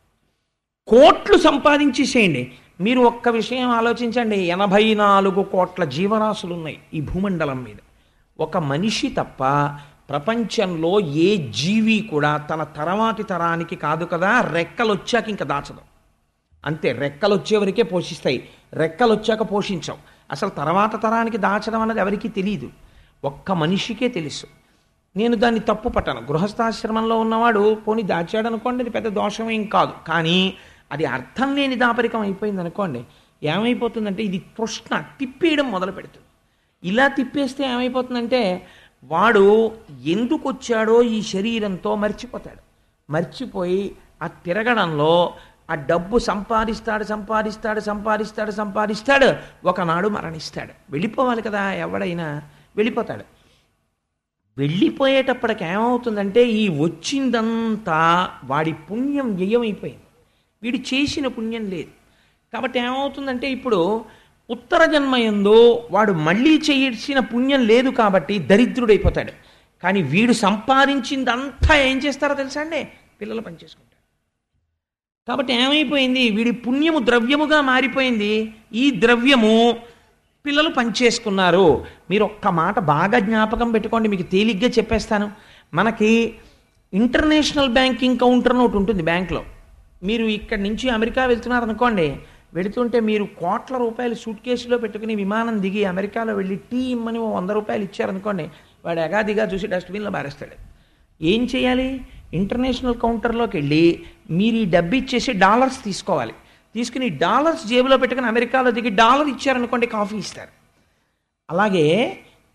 కోట్లు సంపాదించేసేయండి మీరు ఒక్క విషయం ఆలోచించండి ఎనభై నాలుగు కోట్ల జీవరాశులు ఉన్నాయి ఈ భూమండలం మీద ఒక మనిషి తప్ప ప్రపంచంలో ఏ జీవి కూడా తన తర్వాతి తరానికి కాదు కదా రెక్కలు వచ్చాక ఇంకా దాచదు అంతే రెక్కలు వచ్చేవరకే పోషిస్తాయి రెక్కలు వచ్చాక పోషించవు అసలు తర్వాత తరానికి దాచడం అన్నది ఎవరికీ తెలియదు ఒక్క మనిషికే తెలుసు నేను దాన్ని తప్పు పట్టాను గృహస్థాశ్రమంలో ఉన్నవాడు పోనీ దాచాడు అనుకోండి అది పెద్ద దోషమేం కాదు కానీ అది అర్థం లేని దాపరికం అయిపోయింది అనుకోండి ఏమైపోతుందంటే ఇది తృష్ణ తిప్పేయడం మొదలు పెడుతుంది ఇలా తిప్పేస్తే ఏమైపోతుందంటే వాడు ఎందుకు వచ్చాడో ఈ శరీరంతో మర్చిపోతాడు మర్చిపోయి ఆ తిరగడంలో ఆ డబ్బు సంపాదిస్తాడు సంపాదిస్తాడు సంపాదిస్తాడు సంపాదిస్తాడు ఒకనాడు మరణిస్తాడు వెళ్ళిపోవాలి కదా ఎవడైనా వెళ్ళిపోతాడు వెళ్ళిపోయేటప్పటికి ఏమవుతుందంటే ఈ వచ్చిందంతా వాడి పుణ్యం వ్యయమైపోయింది వీడు చేసిన పుణ్యం లేదు కాబట్టి ఏమవుతుందంటే ఇప్పుడు ఉత్తర జన్మయందు వాడు మళ్ళీ చేయాల్సిన పుణ్యం లేదు కాబట్టి దరిద్రుడైపోతాడు కానీ వీడు సంపాదించిందంతా ఏం చేస్తారో తెలుసా అండి పిల్లలు పనిచేసుకుంటారు కాబట్టి ఏమైపోయింది వీడి పుణ్యము ద్రవ్యముగా మారిపోయింది ఈ ద్రవ్యము పిల్లలు పనిచేసుకున్నారు మీరు ఒక్క మాట బాగా జ్ఞాపకం పెట్టుకోండి మీకు తేలిగ్గా చెప్పేస్తాను మనకి ఇంటర్నేషనల్ బ్యాంకింగ్ కౌంటర్ అని ఒకటి ఉంటుంది బ్యాంక్లో మీరు ఇక్కడి నుంచి అమెరికా వెళ్తున్నారు అనుకోండి వెళుతుంటే మీరు కోట్ల రూపాయలు సూట్ కేసులో పెట్టుకుని విమానం దిగి అమెరికాలో వెళ్ళి టీ ఇమ్మని ఓ వంద రూపాయలు ఇచ్చారనుకోండి వాడు ఎగాదిగా చూసి డస్ట్బిన్లో బారేస్తాడు ఏం చేయాలి ఇంటర్నేషనల్ కౌంటర్లోకి వెళ్ళి మీరు ఈ డబ్బు ఇచ్చేసి డాలర్స్ తీసుకోవాలి తీసుకుని డాలర్స్ జేబులో పెట్టుకుని అమెరికాలో దిగి డాలర్ ఇచ్చారనుకోండి కాఫీ ఇస్తారు అలాగే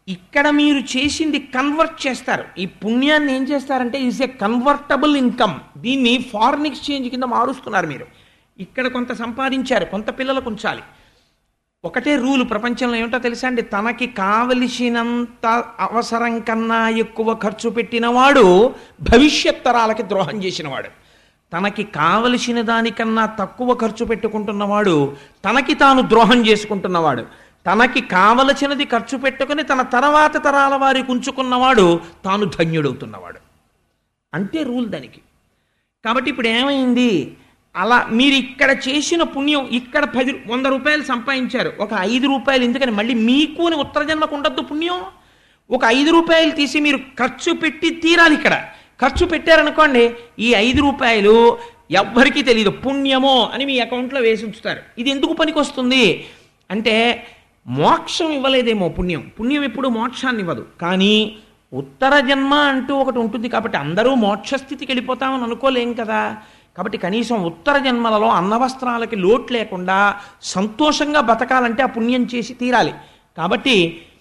ఇక్కడ మీరు చేసింది కన్వర్ట్ చేస్తారు ఈ పుణ్యాన్ని ఏం చేస్తారంటే ఈజ్ ఏ కన్వర్టబుల్ ఇన్కమ్ దీన్ని ఫారిన్ ఎక్స్చేంజ్ కింద మారుస్తున్నారు మీరు ఇక్కడ కొంత సంపాదించారు కొంత పిల్లలకు ఉంచాలి ఒకటే రూల్ ప్రపంచంలో ఏమిటో తెలుసా అండి తనకి కావలసినంత అవసరం కన్నా ఎక్కువ ఖర్చు పెట్టినవాడు భవిష్యత్ తరాలకి ద్రోహం చేసినవాడు తనకి కావలసిన దానికన్నా తక్కువ ఖర్చు పెట్టుకుంటున్నవాడు తనకి తాను ద్రోహం చేసుకుంటున్నవాడు తనకి కావలసినది ఖర్చు పెట్టుకుని తన తర్వాత తరాల వారికి ఉంచుకున్నవాడు తాను ధన్యుడవుతున్నవాడు అంతే రూల్ దానికి కాబట్టి ఇప్పుడు ఏమైంది అలా మీరు ఇక్కడ చేసిన పుణ్యం ఇక్కడ పది వంద రూపాయలు సంపాదించారు ఒక ఐదు రూపాయలు ఎందుకని మళ్ళీ మీకు అని ఉత్తర జన్మకు ఉండద్దు పుణ్యం ఒక ఐదు రూపాయలు తీసి మీరు ఖర్చు పెట్టి తీరాలి ఇక్కడ ఖర్చు పెట్టారనుకోండి ఈ ఐదు రూపాయలు ఎవ్వరికీ తెలియదు పుణ్యమో అని మీ అకౌంట్లో వేసి ఉంచుతారు ఇది ఎందుకు పనికొస్తుంది అంటే మోక్షం ఇవ్వలేదేమో పుణ్యం పుణ్యం ఎప్పుడు మోక్షాన్ని ఇవ్వదు కానీ ఉత్తర జన్మ అంటూ ఒకటి ఉంటుంది కాబట్టి అందరూ మోక్షస్థితికి వెళ్ళిపోతామని అనుకోలేం కదా కాబట్టి కనీసం ఉత్తర జన్మలలో అన్నవస్త్రాలకి లోటు లేకుండా సంతోషంగా బతకాలంటే ఆ పుణ్యం చేసి తీరాలి కాబట్టి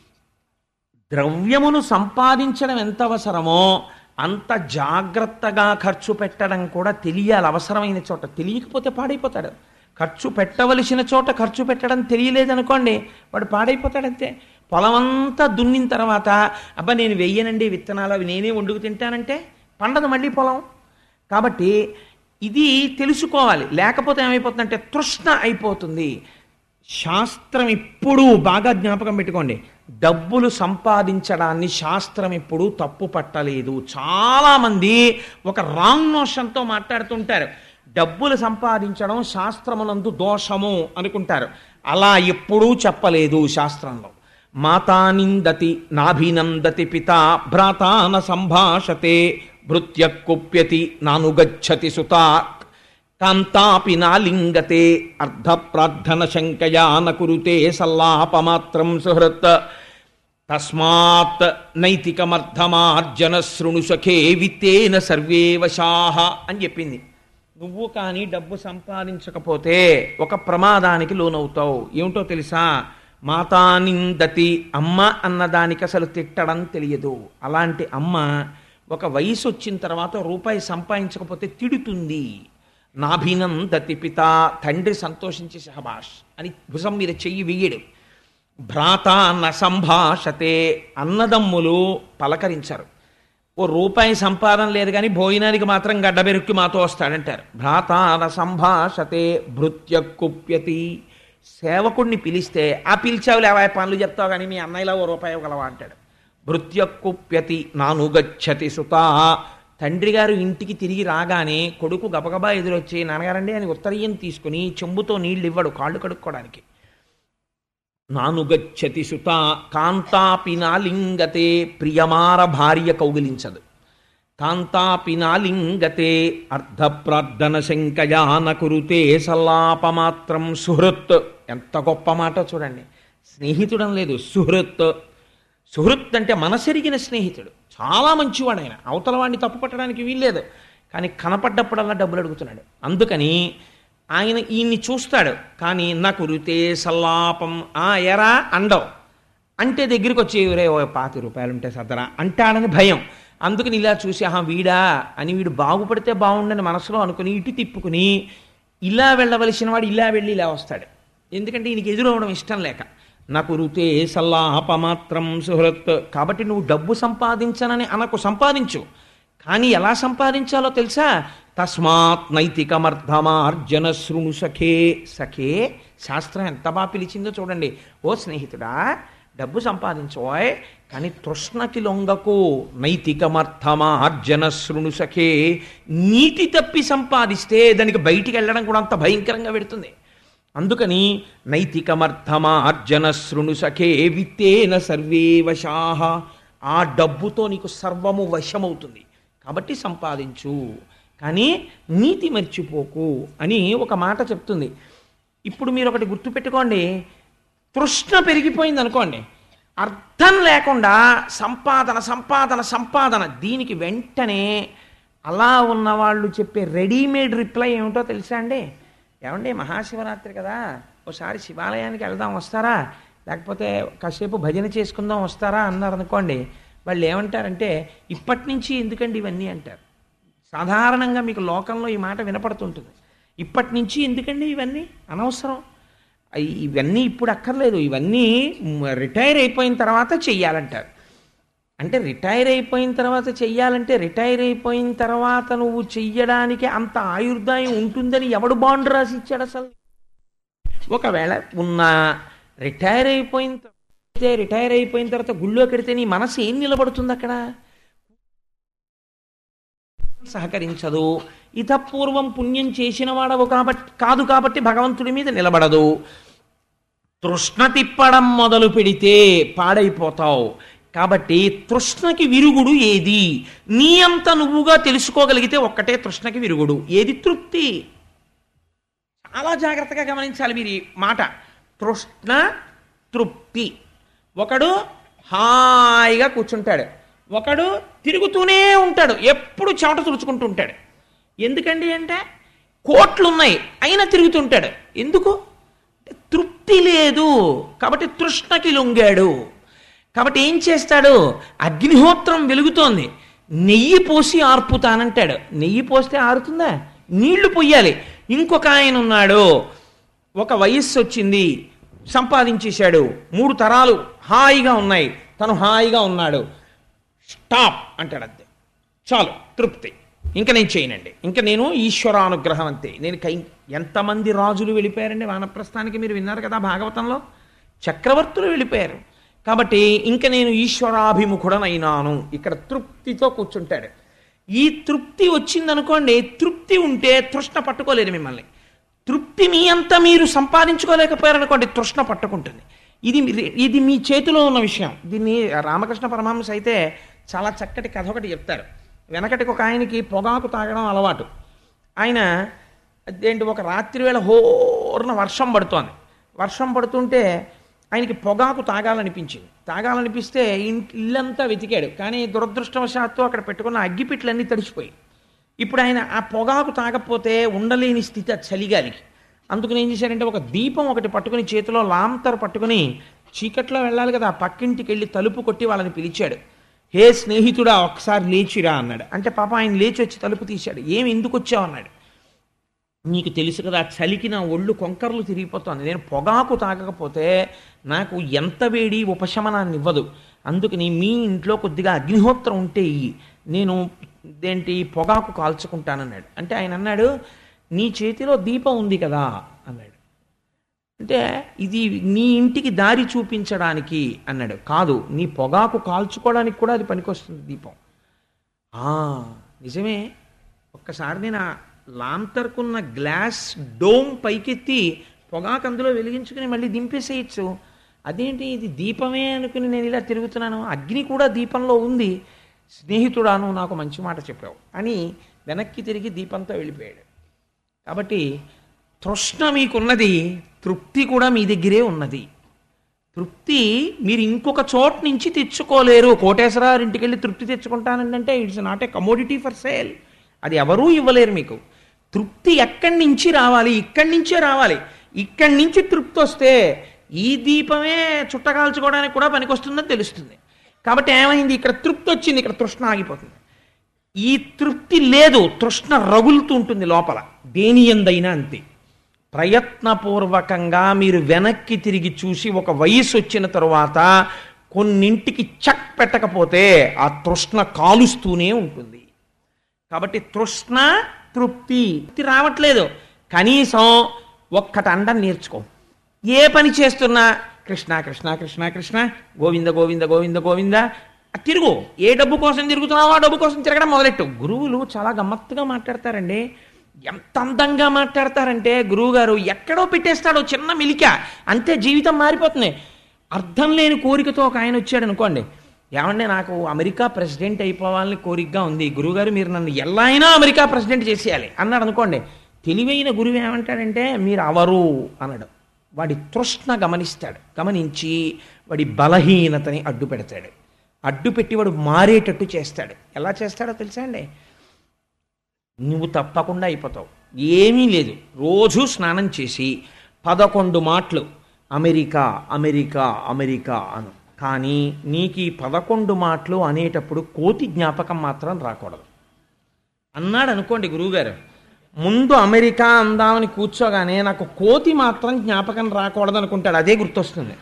ద్రవ్యమును సంపాదించడం ఎంత అవసరమో అంత జాగ్రత్తగా ఖర్చు పెట్టడం కూడా తెలియాలి అవసరమైన చోట తెలియకపోతే పాడైపోతాడు ఖర్చు పెట్టవలసిన చోట ఖర్చు పెట్టడం తెలియలేదనుకోండి వాడు పాడైపోతాడంతే పొలం అంతా దున్నిన తర్వాత అబ్బా నేను వెయ్యనండి విత్తనాలు అవి నేనే వండుకు తింటానంటే పండదు మళ్ళీ పొలం కాబట్టి ఇది తెలుసుకోవాలి లేకపోతే ఏమైపోతుందంటే తృష్ణ అయిపోతుంది శాస్త్రం ఎప్పుడూ బాగా జ్ఞాపకం పెట్టుకోండి డబ్బులు సంపాదించడాన్ని శాస్త్రం ఎప్పుడూ తప్పు పట్టలేదు చాలామంది ఒక రాంగ్ నోషన్తో మాట్లాడుతుంటారు డబ్బులు సంపాదించడం శాస్త్రమునందు దోషము అనుకుంటారు అలా ఎప్పుడూ చెప్పలేదు శాస్త్రంలో మాతా నిందతి నాభినందతి పిత భ్రాతాన సంభాషతే భృత్య కుప్యతి నానుగచ్చతి సుత కాంతాపి నాలింగతే అర్ధ ప్రార్థన శంకయా నకురుతే సల్లాపమాత్రం సుహృత్ తస్మాత్ నైతికమర్థమార్జన శృణు సఖే విత్తేన సర్వే వశాహ అని చెప్పింది నువ్వు కానీ డబ్బు సంపాదించకపోతే ఒక ప్రమాదానికి లోనవుతావు ఏమిటో తెలుసా మాతానిందతి అమ్మ అన్నదానికి అసలు తిట్టడం తెలియదు అలాంటి అమ్మ ఒక వయసు వచ్చిన తర్వాత రూపాయి సంపాదించకపోతే తిడుతుంది నాభినందతి పిత తండ్రి సంతోషించి సహబాష్ అని భుజం మీద చెయ్యి వెయ్యడు భ్రాత న సంభాషతే అన్నదమ్ములు పలకరించరు ఓ రూపాయి సంపాదన లేదు కానీ భోజనానికి మాత్రం గడ్డబెరుక్కి మాతో వస్తాడంటారు భ్రాత న సంభాషతే భృత్య కుప్యతి సేవకుడిని పిలిస్తే ఆ పిలిచావు లేవా పనులు చెప్తావు కానీ మీ అన్నయ్యలో ఓ రూపాయి ఇవ్వగలవా అంటాడు భృత్య కుప్యతి నానుగచ్చతి సుత తండ్రి గారు ఇంటికి తిరిగి రాగానే కొడుకు గబగబా ఎదురొచ్చి నాన్నగారండి అని ఉత్తరీయం తీసుకుని చెంబుతో నీళ్లు ఇవ్వడు కాళ్ళు కడుక్కోవడానికి నానుగచ్చతి సుత కాంతాపి నాలింగతే ప్రియమార భార్య కౌగిలించదు కాంతాపి నాలింగతే అర్ధప్రార్థన శంకయాన కురుతే సల్లాపమాత్రం సుహృత్ ఎంత గొప్ప మాట చూడండి స్నేహితుడం లేదు సుహృత్ సుహృత్ అంటే మనసెరిగిన స్నేహితుడు చాలా మంచివాడు ఆయన అవతల వాడిని తప్పు పట్టడానికి వీల్లేదు కానీ కనపడ్డప్పుడల్లా డబ్బులు అడుగుతున్నాడు అందుకని ఆయన ఈయన్ని చూస్తాడు కానీ నాకు రుతే సల్లాపం ఆ ఎరా అండవు అంటే దగ్గరికి వచ్చి రే ఓ పాతి రూపాయలు ఉంటే సదరా అంటాడని భయం అందుకని ఇలా చూసి ఆహా వీడా అని వీడు బాగుపడితే బాగుండని మనసులో అనుకుని ఇటు తిప్పుకుని ఇలా వెళ్ళవలసిన వాడు ఇలా వెళ్ళి ఇలా వస్తాడు ఎందుకంటే ఈయనకి ఎదురవడం ఇష్టం లేక నాకు రుతే సల్లాపమాత్రం సుహృత్ కాబట్టి నువ్వు డబ్బు సంపాదించనని అనకు సంపాదించు కానీ ఎలా సంపాదించాలో తెలుసా తస్మాత్ నైతికమర్థమార్జన శృణు సఖే సఖే శాస్త్రం ఎంత బాగా పిలిచిందో చూడండి ఓ స్నేహితుడా డబ్బు సంపాదించోయ్ కానీ తృష్ణకి లొంగకు నైతికమర్థమార్జన శృణు సఖే నీతి తప్పి సంపాదిస్తే దానికి బయటికి వెళ్ళడం కూడా అంత భయంకరంగా పెడుతుంది అందుకని నైతికమర్థమార్జన శృణు సఖే విత్తేన సర్వే వశాహ ఆ డబ్బుతో నీకు సర్వము వశమవుతుంది కాబట్టి సంపాదించు కానీ నీతి మర్చిపోకు అని ఒక మాట చెప్తుంది ఇప్పుడు మీరు ఒకటి గుర్తుపెట్టుకోండి తృష్ణ పెరిగిపోయింది అనుకోండి అర్థం లేకుండా సంపాదన సంపాదన సంపాదన దీనికి వెంటనే అలా ఉన్న వాళ్ళు చెప్పే రెడీమేడ్ రిప్లై ఏమిటో తెలుసా అండి ఏమండి మహాశివరాత్రి కదా ఒకసారి శివాలయానికి వెళ్దాం వస్తారా లేకపోతే కాసేపు భజన చేసుకుందాం వస్తారా అన్నారు అనుకోండి వాళ్ళు ఏమంటారంటే ఇప్పటి నుంచి ఎందుకండి ఇవన్నీ అంటారు సాధారణంగా మీకు లోకంలో ఈ మాట వినపడుతుంటుంది ఇప్పటి నుంచి ఎందుకండి ఇవన్నీ అనవసరం అయి- ఇవన్నీ ఇప్పుడు అక్కర్లేదు ఇవన్నీ మ్, రిటైర్ అయిపోయిన తర్వాత చెయ్యాలంటారు అంటే రిటైర్ అయిపోయిన తర్వాత చెయ్యాలంటే రిటైర్ అయిపోయిన తర్వాత నువ్వు చెయ్యడానికి అంత ఆయుర్దాయం ఉంటుందని ఎవడు బాండ్ రాసి ఇచ్చాడు అసలు ఒకవేళ ఉన్న రిటైర్ అయిపోయిన తర్వాత రిటైర్ అయిపోయిన తర్వాత గుళ్ళో కడితే నీ మనసు ఏం నిలబడుతుంది అక్కడ సహకరించదు ఇతపూర్వం పుణ్యం చేసిన వాడవు కాబట్టి కాదు కాబట్టి భగవంతుడి మీద నిలబడదు తృష్ణ తిప్పడం మొదలు పెడితే పాడైపోతావు కాబట్టి తృష్ణకి విరుగుడు ఏది నీ అంత నువ్వుగా తెలుసుకోగలిగితే ఒక్కటే తృష్ణకి విరుగుడు ఏది తృప్తి చాలా జాగ్రత్తగా గమనించాలి మీరు ఈ మాట తృష్ణ తృప్తి ఒకడు హాయిగా కూర్చుంటాడు ఒకడు తిరుగుతూనే ఉంటాడు ఎప్పుడు చెమట తుడుచుకుంటూ ఉంటాడు ఎందుకండి అంటే కోట్లు ఉన్నాయి అయినా తిరుగుతుంటాడు ఎందుకు తృప్తి లేదు కాబట్టి తృష్ణకి లొంగాడు కాబట్టి ఏం చేస్తాడు అగ్నిహోత్రం వెలుగుతోంది నెయ్యి పోసి ఆర్పుతానంటాడు నెయ్యి పోస్తే ఆరుతుందా నీళ్లు పొయ్యాలి ఇంకొక ఆయన ఉన్నాడు ఒక వయస్సు వచ్చింది సంపాదించేశాడు మూడు తరాలు హాయిగా ఉన్నాయి తను హాయిగా ఉన్నాడు స్టాప్ అంటాడు అంతే చాలు తృప్తి ఇంకా నేను చేయనండి ఇంకా నేను ఈశ్వరానుగ్రహం అంతే నేను కై ఎంతమంది రాజులు వెళ్ళిపోయారండి వానప్రస్థానికి మీరు విన్నారు కదా భాగవతంలో చక్రవర్తులు వెళ్ళిపోయారు కాబట్టి ఇంకా నేను ఈశ్వరాభిముఖుడనైనాను ఇక్కడ తృప్తితో కూర్చుంటాడు ఈ తృప్తి వచ్చిందనుకోండి తృప్తి ఉంటే తృష్ణ పట్టుకోలేదు మిమ్మల్ని తృప్తి మీ అంతా మీరు సంపాదించుకోలేకపోయారనుకోండి తృష్ణ పట్టుకుంటుంది ఇది మీ- ఇది మీ చేతిలో ఉన్న విషయం దీన్ని రామకృష్ణ పరమహంస అయితే చాలా చక్కటి కథ ఒకటి చెప్తారు వెనకటికి ఒక ఆయనకి పొగాకు తాగడం అలవాటు ఆయన అదేంటి ఒక రాత్రి వేళ హోర్న వర్షం పడుతోంది వర్షం పడుతుంటే ఆయనకి పొగాకు తాగాలనిపించింది తాగాలనిపిస్తే ఇన్- ఇల్లంతా వెతికాడు కానీ దురదృష్టవశాత్తు అక్కడ పెట్టుకున్న అగ్గిపిట్లన్నీ తడిచిపోయి ఇప్పుడు ఆయన ఆ పొగాకు తాగకపోతే ఉండలేని స్థితి ఆ చలిగాలికి అందుకని ఏం చేశారంటే ఒక దీపం ఒకటి పట్టుకుని చేతిలో లాంతర్ పట్టుకుని చీకట్లో వెళ్ళాలి కదా ఆ పక్కింటికి వెళ్ళి తలుపు కొట్టి వాళ్ళని పిలిచాడు హే స్నేహితుడా ఒకసారి లేచిరా అన్నాడు అంటే పాప ఆయన లేచి వచ్చి తలుపు తీశాడు ఏమి ఎందుకు వచ్చావు అన్నాడు నీకు తెలుసు కదా చలికి నా ఒళ్ళు కొంకర్లు తిరిగిపోతుంది నేను పొగాకు తాగకపోతే నాకు ఎంత వేడి ఉపశమనాన్ని ఇవ్వదు అందుకని మీ ఇంట్లో కొద్దిగా అగ్నిహోత్రం ఉంటే ఇయ్యి నేను దేంటి పొగాకు కాల్చుకుంటానన్నాడు అంటే ఆయన అన్నాడు నీ చేతిలో దీపం ఉంది కదా అన్నాడు అంటే ఇది నీ ఇంటికి దారి చూపించడానికి అన్నాడు కాదు నీ పొగాకు కాల్చుకోవడానికి కూడా అది పనికొస్తుంది దీపం ఆ, నిజమే ఒక్కసారి నేను ఆ లాంతర్కున్న గ్లాస్ డోమ్ పైకెత్తి పొగాకు అందులో వెలిగించుకుని మళ్ళీ దింపేసేయచ్చు అదేంటి ఇది దీపమే అనుకుని నేను ఇలా తిరుగుతున్నాను అగ్ని కూడా దీపంలో ఉంది స్నేహితుడాను నాకు మంచి మాట చెప్పావు అని వెనక్కి తిరిగి దీపంతో వెళ్ళిపోయాడు కాబట్టి తృష్ణ మీకున్నది తృప్తి కూడా మీ దగ్గరే ఉన్నది తృప్తి మీరు ఇంకొక చోట నుంచి తెచ్చుకోలేరు కోటేశ్వరారు ఇంటికి వెళ్ళి తృప్తి తెచ్చుకుంటానంటే it's not a commodity for sale అది ఎవరూ ఇవ్వలేరు మీకు తృప్తి ఎక్కడి నుంచి రావాలి ఇక్కడి నుంచే రావాలి ఇక్కడి నుంచి తృప్తి వస్తే ఈ దీపమే చుట్టకాల్చుకోవడానికి కూడా పనికొస్తుందని తెలుస్తుంది కాబట్టి ఏమైంది ఇక్కడ తృప్తి వచ్చింది ఇక్కడ తృష్ణ ఆగిపోతుంది ఈ తృప్తి లేదు తృష్ణ రగులుతూ ఉంటుంది లోపల దేని ఎందైనా అంతే ప్రయత్నపూర్వకంగా మీరు వెనక్కి తిరిగి చూసి ఒక వయసు వచ్చిన తరువాత కొన్నింటికి చెక్ పెట్టకపోతే ఆ తృష్ణ కాలుస్తూనే ఉంటుంది కాబట్టి తృష్ణ తృప్తి తృప్తి రావట్లేదు కనీసం ఒక్కటి అండం నేర్చుకో ఏ పని చేస్తున్నా కృష్ణ కృష్ణ కృష్ణ కృష్ణ గోవింద గోవింద గోవింద గోవింద ఆ తిరుగు ఏ డబ్బు కోసం తిరుగుతున్నావో ఆ డబ్బు కోసం తిరగడం మొదలెట్టు గురువులు చాలా గమ్మత్తుగా మాట్లాడతారండి ఎంత అందంగా మాట్లాడతారంటే గురువు గారు ఎక్కడో పెట్టేస్తాడో చిన్న మిలిక అంతే జీవితం మారిపోతుంది అర్థం లేని కోరికతో ఒక ఆయన వచ్చాడు అనుకోండి ఏమంటే నాకు అమెరికా ప్రెసిడెంట్ అయిపోవాలని కోరికగా ఉంది గురువుగారు మీరు నన్ను ఎలా అయినా అమెరికా ప్రెసిడెంట్ చేసేయాలి అన్నాడు అనుకోండి తెలివైన గురువు ఏమంటాడంటే మీరు అవరు అనడు వాడి తృష్ణ గమనిస్తాడు గమనించి వాడి బలహీనతని అడ్డు పెడతాడు అడ్డు పెట్టి వాడు మారేటట్టు చేస్తాడు ఎలా చేస్తాడో తెలుసా అండి నువ్వు తప్పకుండా అయిపోతావు ఏమీ లేదు రోజు స్నానం చేసి పదకొండు మాటలు అమెరికా అమెరికా అమెరికా అను కానీ నీకు ఈ పదకొండు మాటలు అనేటప్పుడు కోతి జ్ఞాపకం మాత్రం రాకూడదు అన్నాడు అనుకోండి గురువుగారు ముందు అమెరికా అందామని కూర్చోగానే నాకు కోతి మాత్రం జ్ఞాపకం రాకూడదు అనుకుంటాడు అదే గుర్తొస్తుంది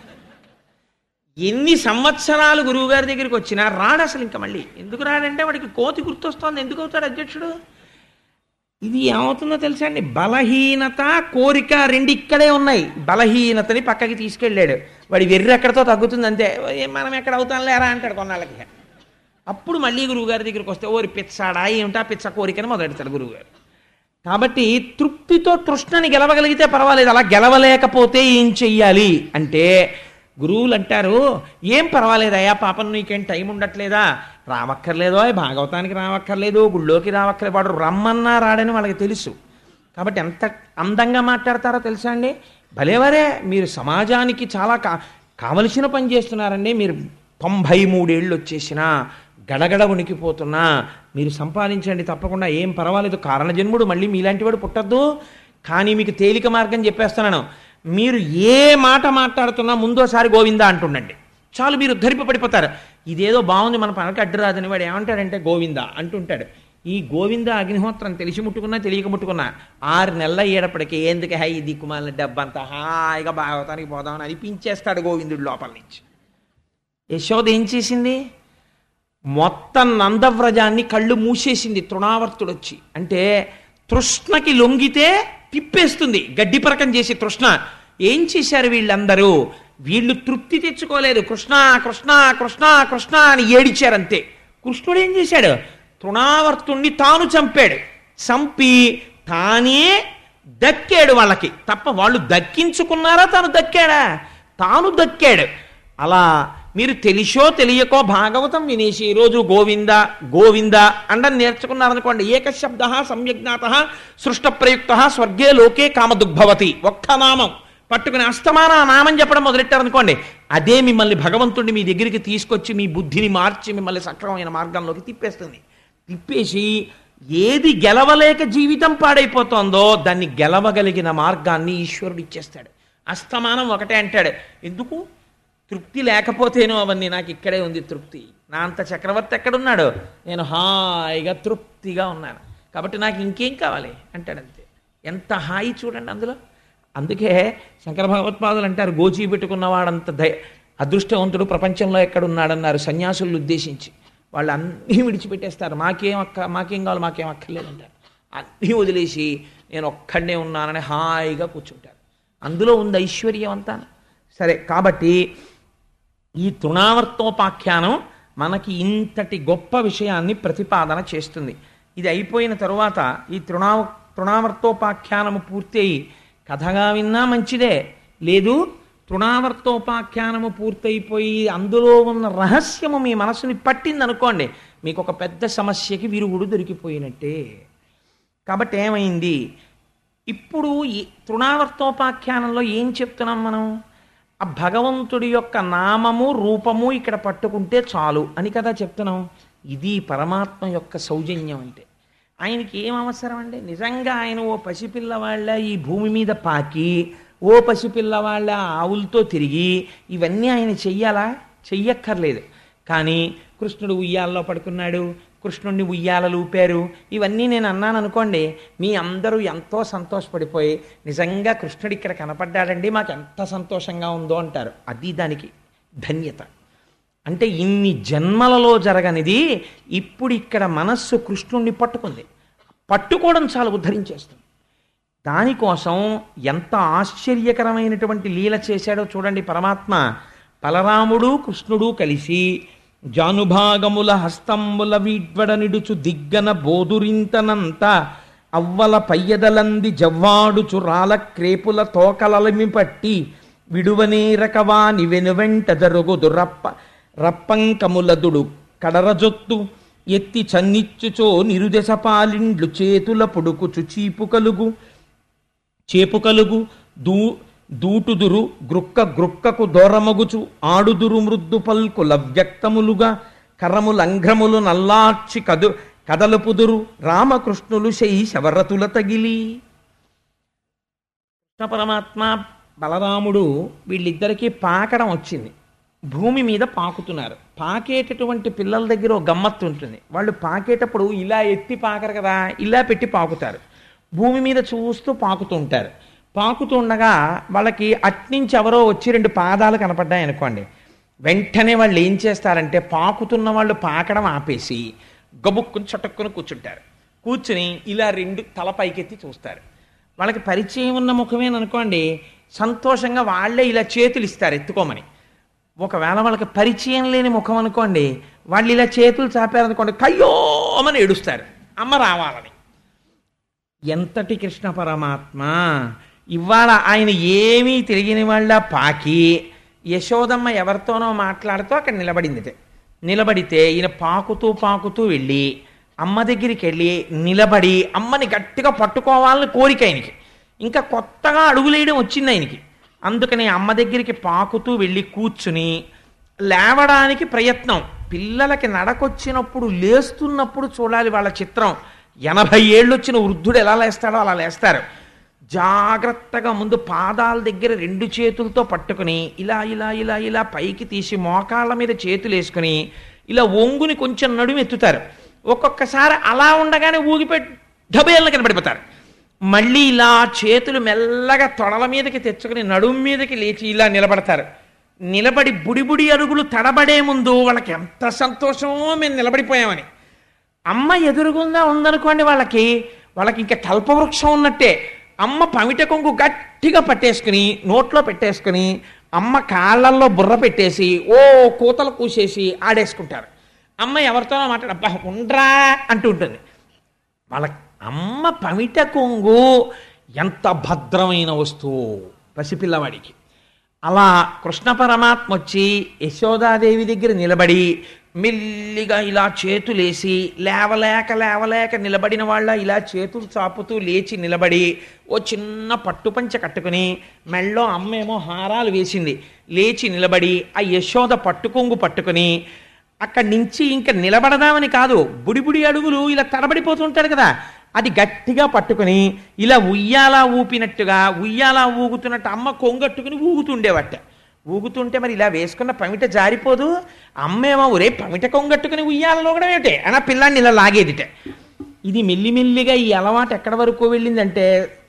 ఎన్ని సంవత్సరాలు గురువుగారి దగ్గరికి వచ్చినా రాడు అసలు ఇంకా మళ్ళీ ఎందుకు రాడంటే వాడికి కోతి గుర్తొస్తోంది ఎందుకు అవుతాడు అధ్యక్షుడు ఇది ఏమవుతుందో తెలుసా అండి బలహీనత కోరిక రెండు ఇక్కడే ఉన్నాయి బలహీనతని పక్కకి తీసుకెళ్ళాడు వాడి వెర్రి ఎక్కడితో తగ్గుతుంది అంతే ఏ మనం ఎక్కడ అవుతాం లేరా అంటాడు కొన్నాళ్ళకి అప్పుడు మళ్ళీ గురువుగారి దగ్గరికి వస్తే ఓరి పిచ్చాడా ఏమిటా పిచ్చ కోరికని మొదలెడతాడు గురువుగారు కాబట్టి తృప్తితో తృష్ణని గెలవగలిగితే పర్వాలేదు అలా గెలవలేకపోతే ఏం చెయ్యాలి అంటే గురువులు అంటారు ఏం పర్వాలేదయ్యా పాపం నీకేం టైం ఉండట్లేదా రావక్కర్లేదో భాగవతానికి రావక్కర్లేదు గుళ్ళోకి రావక్కర్లేదు వాడు రమ్మన్నా రాడని వాళ్ళకి తెలుసు కాబట్టి ఎంత అందంగా మాట్లాడతారో తెలుసా అండి భలేవరే మీరు సమాజానికి చాలా కా కావలసిన పని చేస్తున్నారండి మీరు తొంభై మూడేళ్ళు వచ్చేసినా గడగడ ఉనికిపోతున్నా మీరు సంపాదించండి తప్పకుండా ఏం పర్వాలేదు కారణజన్ముడు మళ్ళీ మీలాంటి వాడు పుట్టద్దు కానీ మీకు తేలిక మార్గం చెప్పేస్తున్నాను మీరు ఏ మాట మాట్లాడుతున్నా ముందోసారి గోవిందా అంటుండండి చాలు మీరు ధరిప పడిపోతారు ఇదేదో బాగుంది మన పనకి అడ్డు రాదని వాడు ఏమంటాడంటే గోవిందా అంటుంటాడు ఈ గోవింద అగ్నిహోత్రం తెలిసి ముట్టుకున్నా తెలియక ముట్టుకున్నా ఆరు నెలల అయ్యేటప్పటికి ఎందుకు హై ఈ దిక్కుమాలిన డబ్బంతా హాయిగా భాగవతానికి పోదామని అనిపించేస్తాడు గోవిందుడు లోపల నుంచి యశోద ఏం చేసింది మొత్తం నందవ్రజాన్ని కళ్ళు మూసేసింది తృణావర్తుడు వచ్చి అంటే తృష్ణకి లొంగితే తిప్పేస్తుంది గడ్డి పరకం చేసి తృష్ణ ఏం చేశారు వీళ్ళందరూ వీళ్ళు తృప్తి తెచ్చుకోలేదు కృష్ణ కృష్ణ కృష్ణ కృష్ణ అని ఏడిచారంతే కృష్ణుడు ఏం చేశాడు తృణావర్తుణ్ణి తాను చంపాడు చంపి తానే దక్కాడు వాళ్ళకి తప్ప వాళ్ళు దక్కించుకున్నారా తాను దక్కాడా తాను దక్కాడు అలా మీరు తెలిసో తెలియకో భాగవతం వినేసి ఈరోజు గోవింద గోవింద అండం నేర్చుకున్నారనుకోండి ఏకశబ్ద సమ్యజ్ఞాత సృష్ట ప్రయుక్త స్వర్గే లోకే కామదుగ్భవతి ఒక్క నామం పట్టుకుని అస్తమాన ఆ నామం చెప్పడం మొదలెట్టారనుకోండి అదే మిమ్మల్ని భగవంతుడిని మీ దగ్గరికి తీసుకొచ్చి మీ బుద్ధిని మార్చి మిమ్మల్ని సక్రమమైన మార్గంలోకి తిప్పేస్తుంది తిప్పేసి ఏది గెలవలేక జీవితం పాడైపోతుందో దాన్ని గెలవగలిగిన మార్గాన్ని ఈశ్వరుడు ఇచ్చేస్తాడు అస్తమానం ఒకటే అంటాడు ఎందుకు తృప్తి లేకపోతేనో అవన్నీ నాకు ఇక్కడే ఉంది తృప్తి నా అంత చక్రవర్తి ఎక్కడున్నాడు నేను హాయిగా తృప్తిగా ఉన్నాను కాబట్టి నాకు ఇంకేం కావాలి అంటాడంతే ఎంత హాయి చూడండి అందులో అందుకే శంకర భగవత్పాదులు అంటారు గోచీ పెట్టుకున్నవాడంత దయ అదృష్టవంతుడు ప్రపంచంలో ఎక్కడున్నాడన్నారు సన్యాసులను ఉద్దేశించి వాళ్ళు అన్నీ విడిచిపెట్టేస్తారు మాకేం అక్క మాకేం కావాలి మాకేం అక్కర్లేదంటారు అన్నీ వదిలేసి నేను ఒక్కడనే ఉన్నానని హాయిగా కూర్చుంటారు అందులో ఉంది ఐశ్వర్యం అంతా సరే కాబట్టి ఈ తృణావర్తోపాఖ్యానం మనకి ఇంతటి గొప్ప విషయాన్ని ప్రతిపాదన చేస్తుంది ఇది అయిపోయిన తరువాత ఈ తృణా తృణావర్తోపాఖ్యానము పూర్తయి కథగా విన్నా మంచిదే లేదు తృణావర్తోపాఖ్యానము పూర్తయిపోయి అందులో ఉన్న రహస్యము మీ మనసుని పట్టింది అనుకోండి మీకు ఒక పెద్ద సమస్యకి విరుగుడు దొరికిపోయినట్టే కాబట్టి ఏమైంది ఇప్పుడు ఈ తృణావర్తోపాఖ్యానంలో ఏం చెప్తున్నాం మనం ఆ భగవంతుడి యొక్క నామము రూపము ఇక్కడ పట్టుకుంటే చాలు అని కదా చెప్తున్నాం ఇది పరమాత్మ యొక్క సౌజన్యం అంటే ఆయనకి ఏం అవసరం అండి నిజంగా ఆయన ఓ పసిపిల్లవాళ్ళ ఈ భూమి మీద పాకి ఓ పసిపిల్లవాళ్ళ ఆవులతో తిరిగి ఇవన్నీ ఆయన చెయ్యాలా చెయ్యక్కర్లేదు కానీ కృష్ణుడు ఉయ్యాలలో పడుకున్నాడు కృష్ణుడిని ఉయ్యాలలు ఊపారు ఇవన్నీ నేను అన్నాను అనుకోండి మీ అందరూ ఎంతో సంతోషపడిపోయి నిజంగా కృష్ణుడు ఇక్కడ కనపడ్డాడండి మాకు ఎంత సంతోషంగా ఉందో అంటారు అది దానికి ధన్యత అంటే ఇన్ని జన్మలలో జరగనిది ఇప్పుడు ఇక్కడ మనస్సు కృష్ణుణ్ణి పట్టుకుంది పట్టుకోవడం చాలా ఉద్ధరించేస్తుంది దానికోసం ఎంత ఆశ్చర్యకరమైనటువంటి లీల చేశాడో చూడండి పరమాత్మ బలరాముడు కృష్ణుడు కలిసి జానుభాగముల హస్తంబుల వీడ్వడ నిడుచు దిగ్గన బోదురింతనంత అవ్వల పయ్యదలంది జవ్వాడుచు రాల క్రేపుల తోకలలిమి పట్టి విడువనేరకవాని వెనువెంట దరుగుదు రప్ప రప్పంకములదుడు కడరజొత్తు ఎత్తి చన్నిచ్చుచో నిరుదెస పాలిండ్లు చేతుల పొడుకుచు చీపు కలుగు చేపు కలుగు దూ దూటుదురు గ్రుక్క గ్రుక్కకు దూరమగుచు ఆడుదురు మృద్దు పల్కుల వ్యక్తములుగా కరములంఘ్రములు నల్లార్చి కదు కదలుపుదురు రామకృష్ణులు శై శవరతుల తగిలి కృష్ణ పరమాత్మ బలరాముడు వీళ్ళిద్దరికీ పాకడం వచ్చింది భూమి మీద పాకుతున్నారు పాకేటటువంటి పిల్లల దగ్గర ఒక గమ్మత్తు ఉంటుంది వాళ్ళు పాకేటప్పుడు ఇలా ఎత్తి పాకరు కదా ఇలా పెట్టి పాకుతారు భూమి మీద చూస్తూ పాకుతూ ఉంటారు పాకుతూ ఉండగా వాళ్ళకి అట్నుంచి ఎవరో వచ్చి రెండు పాదాలు కనపడ్డాయి అనుకోండి వెంటనే వాళ్ళు ఏం చేస్తారంటే పాకుతున్న వాళ్ళు పాకడం ఆపేసి గబుక్కుని చటుక్కుని కూర్చుంటారు కూర్చుని ఇలా రెండు తల పైకెత్తి చూస్తారు వాళ్ళకి పరిచయం ఉన్న ముఖమేననుకోండి సంతోషంగా వాళ్ళే ఇలా చేతులు ఇస్తారు ఎత్తుకోమని ఒకవేళ వాళ్ళకి పరిచయం లేని ముఖం అనుకోండి వాళ్ళు ఇలా చేతులు చాపారనుకోండి కయ్యోమని ఏడుస్తారు అమ్మ రావాలని ఎంతటి కృష్ణ పరమాత్మ ఇవాళ ఆయన ఏమీ తెలియని వాళ్ళ పాకి యశోదమ్మ ఎవరితోనో మాట్లాడుతూ అక్కడ నిలబడిందిట నిలబడితే ఈయన పాకుతూ పాకుతూ వెళ్ళి అమ్మ దగ్గరికి వెళ్ళి నిలబడి అమ్మని గట్టిగా పట్టుకోవాలని కోరిక ఆయనకి ఇంకా కొత్తగా అడుగులేయడం వచ్చింది ఆయనకి అందుకని అమ్మ దగ్గరికి పాకుతూ వెళ్ళి కూర్చుని లేవడానికి ప్రయత్నం పిల్లలకి నడకొచ్చినప్పుడు లేస్తున్నప్పుడు చూడాలి వాళ్ళ చిత్రం ఎనభై ఏళ్ళు వచ్చిన వృద్ధుడు ఎలా లేస్తాడో అలా లేస్తారు జాగ్రత్తగా ముందు పాదాల దగ్గర రెండు చేతులతో పట్టుకుని ఇలా ఇలా ఇలా ఇలా పైకి తీసి మోకాళ్ళ మీద చేతులు వేసుకుని ఇలా ఒంగుని కొంచెం నడుము ఎత్తుతారు ఒక్కొక్కసారి అలా ఉండగానే ఊగిపెట్టి డబేళ్ళ కనబడిపోతారు మళ్ళీ ఇలా చేతులు మెల్లగా తొడల మీదకి తెచ్చుకుని నడుము మీదకి లేచి ఇలా నిలబడతారు నిలబడి బుడిబుడి అడుగులు తడబడే ముందు వాళ్ళకి ఎంత సంతోషమో మేము నిలబడిపోయామని అమ్మ ఎదురుగుందా ఉందనుకోండి వాళ్ళకి వాళ్ళకి ఇంకా కల్పవృక్షం ఉన్నట్టే అమ్మ పమిట కొంగు గట్టిగా పట్టేసుకుని నోట్లో పెట్టేసుకుని అమ్మ కాళ్ళల్లో బుర్ర పెట్టేసి ఓ కూతలు కూసేసి ఆడేసుకుంటారు అమ్మ ఎవరితోనో మాట్లాడ అబ్బా ఉండ్రా అంటూ ఉంటుంది వాళ్ళ అమ్మ పమిట కొంగు ఎంత భద్రమైన వస్తువు పసిపిల్లవాడికి అలా కృష్ణ పరమాత్మ వచ్చి యశోదాదేవి దగ్గర నిలబడి మెల్లిగా ఇలా చేతులేసి లేవలేక లేవలేక నిలబడిన వాళ్ళ ఇలా చేతులు చాపుతూ లేచి నిలబడి ఓ చిన్న పట్టుపంచ కట్టుకుని మెళ్ళో అమ్మేమో హారాలు వేసింది లేచి నిలబడి ఆ యశోద పట్టుకొంగు పట్టుకుని అక్కడి నుంచి ఇంకా నిలబడదామని కాదు బుడిబుడి అడుగులు ఇలా తడబడిపోతుంటాడు కదా అది గట్టిగా పట్టుకుని ఇలా ఉయ్యాలా ఊపినట్టుగా ఉయ్యాలా ఊగుతున్నట్టు అమ్మ కొంగట్టుకుని ఊగుతుండేవట ఊగుతుంటే మరి ఇలా వేసుకున్న పమిట జారిపోదు అమ్మేమో ఒరే పమిట కొంగట్టుకుని ఉయ్యాలలో కూడా ఏమిటే అని ఆ పిల్లాన్ని ఇలా లాగేదిట ఇది మెల్లిమెల్లిగా ఈ అలవాటు ఎక్కడి వరకు వెళ్ళిందంటే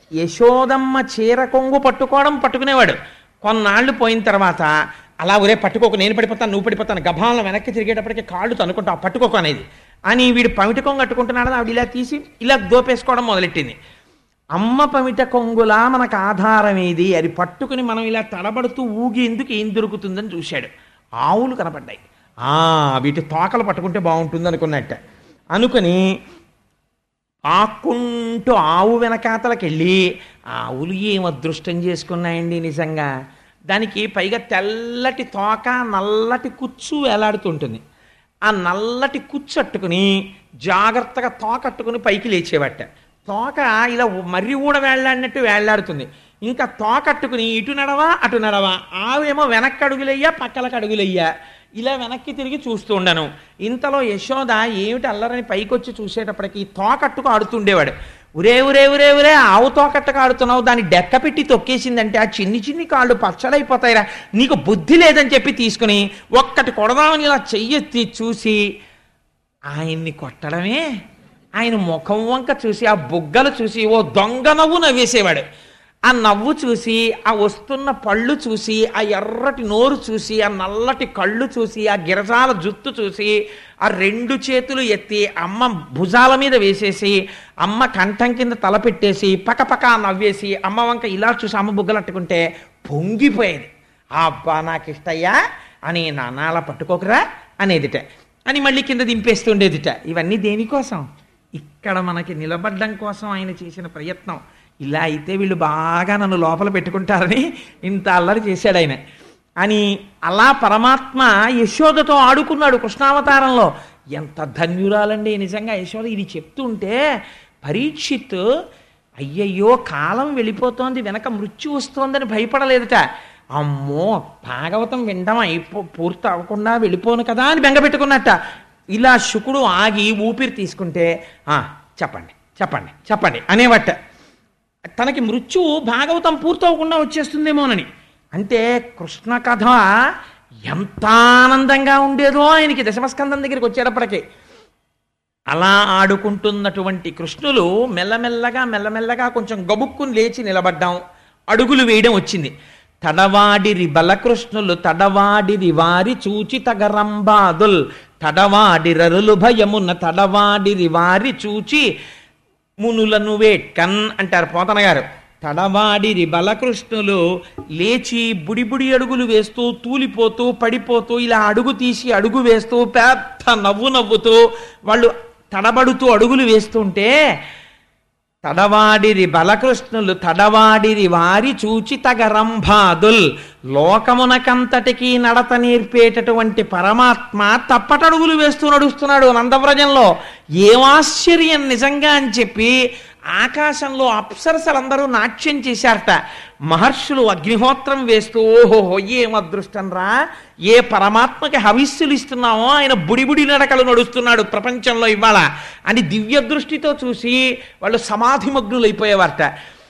యశోదమ్మ చీర కొంగు పట్టుకోవడం పట్టుకునేవాడు కొన్నాళ్ళు పోయిన తర్వాత అలా ఒరే పట్టుకోకు నేను పడిపోతాను నువ్వు పడిపోతాను గభాలను వెనక్కి తిరిగేటప్పటికి కాళ్ళు తనుకుంటావు పట్టుకోకు అనేది అని వీడు పమిట కొంగు కట్టుకుంటున్నాడు ఆవిడ ఇలా తీసి ఇలా దోపేసుకోవడం మొదలెట్టింది అమ్మ పమిట కొంగులా మనకు ఆధారం ఏది అది పట్టుకుని మనం ఇలా తడబడుతూ ఊగేందుకు ఏం దొరుకుతుందని చూశాడు ఆవులు కనపడ్డాయి ఆ వీటి తోకలు పట్టుకుంటే బాగుంటుంది అనుకున్నట్ట అనుకుని ఆక్కుంటూ ఆవు వెనకాతలకి వెళ్ళి ఆవులు ఏం అదృష్టం చేసుకున్నాయండి నిజంగా దానికి పైగా తెల్లటి తోక నల్లటి కుచ్చు వేలాడుతుంటుంది ఆ నల్లటి కుచ్చు అట్టుకుని జాగ్రత్తగా తోకట్టుకుని పైకి లేచేవట తోక ఇలా మర్రి కూడా వేళ్లాడినట్టు వేళ్లాడుతుంది ఇంకా తోకట్టుకుని ఇటు నడవా అటు నడవా ఆవేమో వెనక్కి అడుగులయ్యా పక్కలకు అడుగులయ్యా ఇలా వెనక్కి తిరిగి చూస్తూ ఉండను ఇంతలో యశోద ఏమిటి అల్లరని పైకొచ్చి చూసేటప్పటికి తోకట్టుకు ఆడుతుండేవాడు ఉరే ఉరే ఉరే ఉరే ఆవు తోకట్టుకు ఆడుతున్నావు దాన్ని డెక్క పెట్టి తొక్కేసిందంటే ఆ చిన్ని చిన్ని కాళ్ళు పచ్చడైపోతాయిరా నీకు బుద్ధి లేదని చెప్పి తీసుకుని ఒక్కటి కొడదామని ఇలా చెయ్యెత్తి చూసి ఆయన్ని కొట్టడమే ఆయన ముఖం వంక చూసి ఆ బుగ్గలు చూసి ఓ దొంగ నవ్వు నవ్వేసేవాడు ఆ నవ్వు చూసి ఆ వస్తున్న పళ్ళు చూసి ఆ ఎర్రటి నోరు చూసి ఆ నల్లటి కళ్ళు చూసి ఆ గిరజాల జుత్తు చూసి ఆ రెండు చేతులు ఎత్తి అమ్మ భుజాల మీద వేసేసి అమ్మ కంఠం కింద తల పెట్టేసి పకపక నవ్వేసి అమ్మ వంక ఇలా చూసి అమ్మ బుగ్గలు అట్టుకుంటే పొంగిపోయేది అబ్బా నాకు ఇష్టయ్యా అని నాన్న అలా పట్టుకోకరా అనేదిట అని మళ్ళీ కింద దింపేస్తుండేదిట ఇవన్నీ దేనికోసం ఇక్కడ మనకి నిలబడ్డం కోసం ఆయన చేసిన ప్రయత్నం ఇలా అయితే వీళ్ళు బాగా నన్ను లోపల పెట్టుకుంటారని ఇంత అల్లరి చేశాడు ఆయన అని అలా పరమాత్మ యశోదతో ఆడుకున్నాడు కృష్ణావతారంలో ఎంత ధన్యురాలండి నిజంగా యశోద ఇది చెప్తుంటే పరీక్షిత్ అయ్యయ్యో కాలం వెళ్ళిపోతోంది వెనక మృత్యు వస్తోందని భయపడలేదట అమ్మో భాగవతం వినడం అయిపో పూర్తి అవ్వకుండా వెళ్ళిపోను కదా అని బెంగపెట్టుకున్నట్ట ఇలా శుకుడు ఆగి ఊపిరి తీసుకుంటే "ఆ, చెప్పండి చెప్పండి చెప్పండి అనేవట తనకి మృత్యువు భాగవతం పూర్తవకుండా వచ్చేస్తుందేమోనని అంటే కృష్ణ కథ ఎంత ఆనందంగా ఉండేదో ఆయనకి దశమస్కందం దగ్గరికి వచ్చేటప్పటికి అలా ఆడుకుంటున్నటువంటి కృష్ణులు మెల్లమెల్లగా మెల్లమెల్లగా కొంచెం గబుక్కుని లేచి నిలబడ్డాం అడుగులు వేయడం వచ్చింది తడవాడిరి బలకృష్ణులు తడవాడిరి వారి చూచి తగరంబాదుల్ తడవాడిరరులు భయమున్న తడవాడిరి వారి చూచి మునులను వేట్కన్ అంటారు పోతన గారు తడవాడిరి బలకృష్ణులు లేచి బుడిబుడి అడుగులు వేస్తూ తూలిపోతూ పడిపోతూ ఇలా అడుగు తీసి అడుగు వేస్తూ పెద్ద నవ్వు నవ్వుతూ వాళ్ళు తడబడుతూ అడుగులు వేస్తుంటే తడవాడిరి బలకృష్ణులు తడవాడిరి వారి చూచి తగరంభాదుల్ లోకమునకంతటికి నడత నేర్పేటటువంటి పరమాత్మ తప్పటడుగులు వేస్తూ నడుస్తున్నాడు నందవ్రజంలో ఏమాశ్చర్యం నిజంగా అని చెప్పి ఆకాశంలో అప్సరసలందరూ నాట్యం చేశారట మహర్షులు అగ్నిహోత్రం వేస్తూ ఓహోహో ఏం అదృష్టం రా ఏ పరమాత్మకి హవిస్సులు ఇస్తున్నామో ఆయన బుడిబుడి నడకలు నడుస్తున్నాడు ప్రపంచంలో ఇవాళ అని దివ్య దృష్టితో చూసి వాళ్ళు సమాధిమగ్నులైపోయేవారట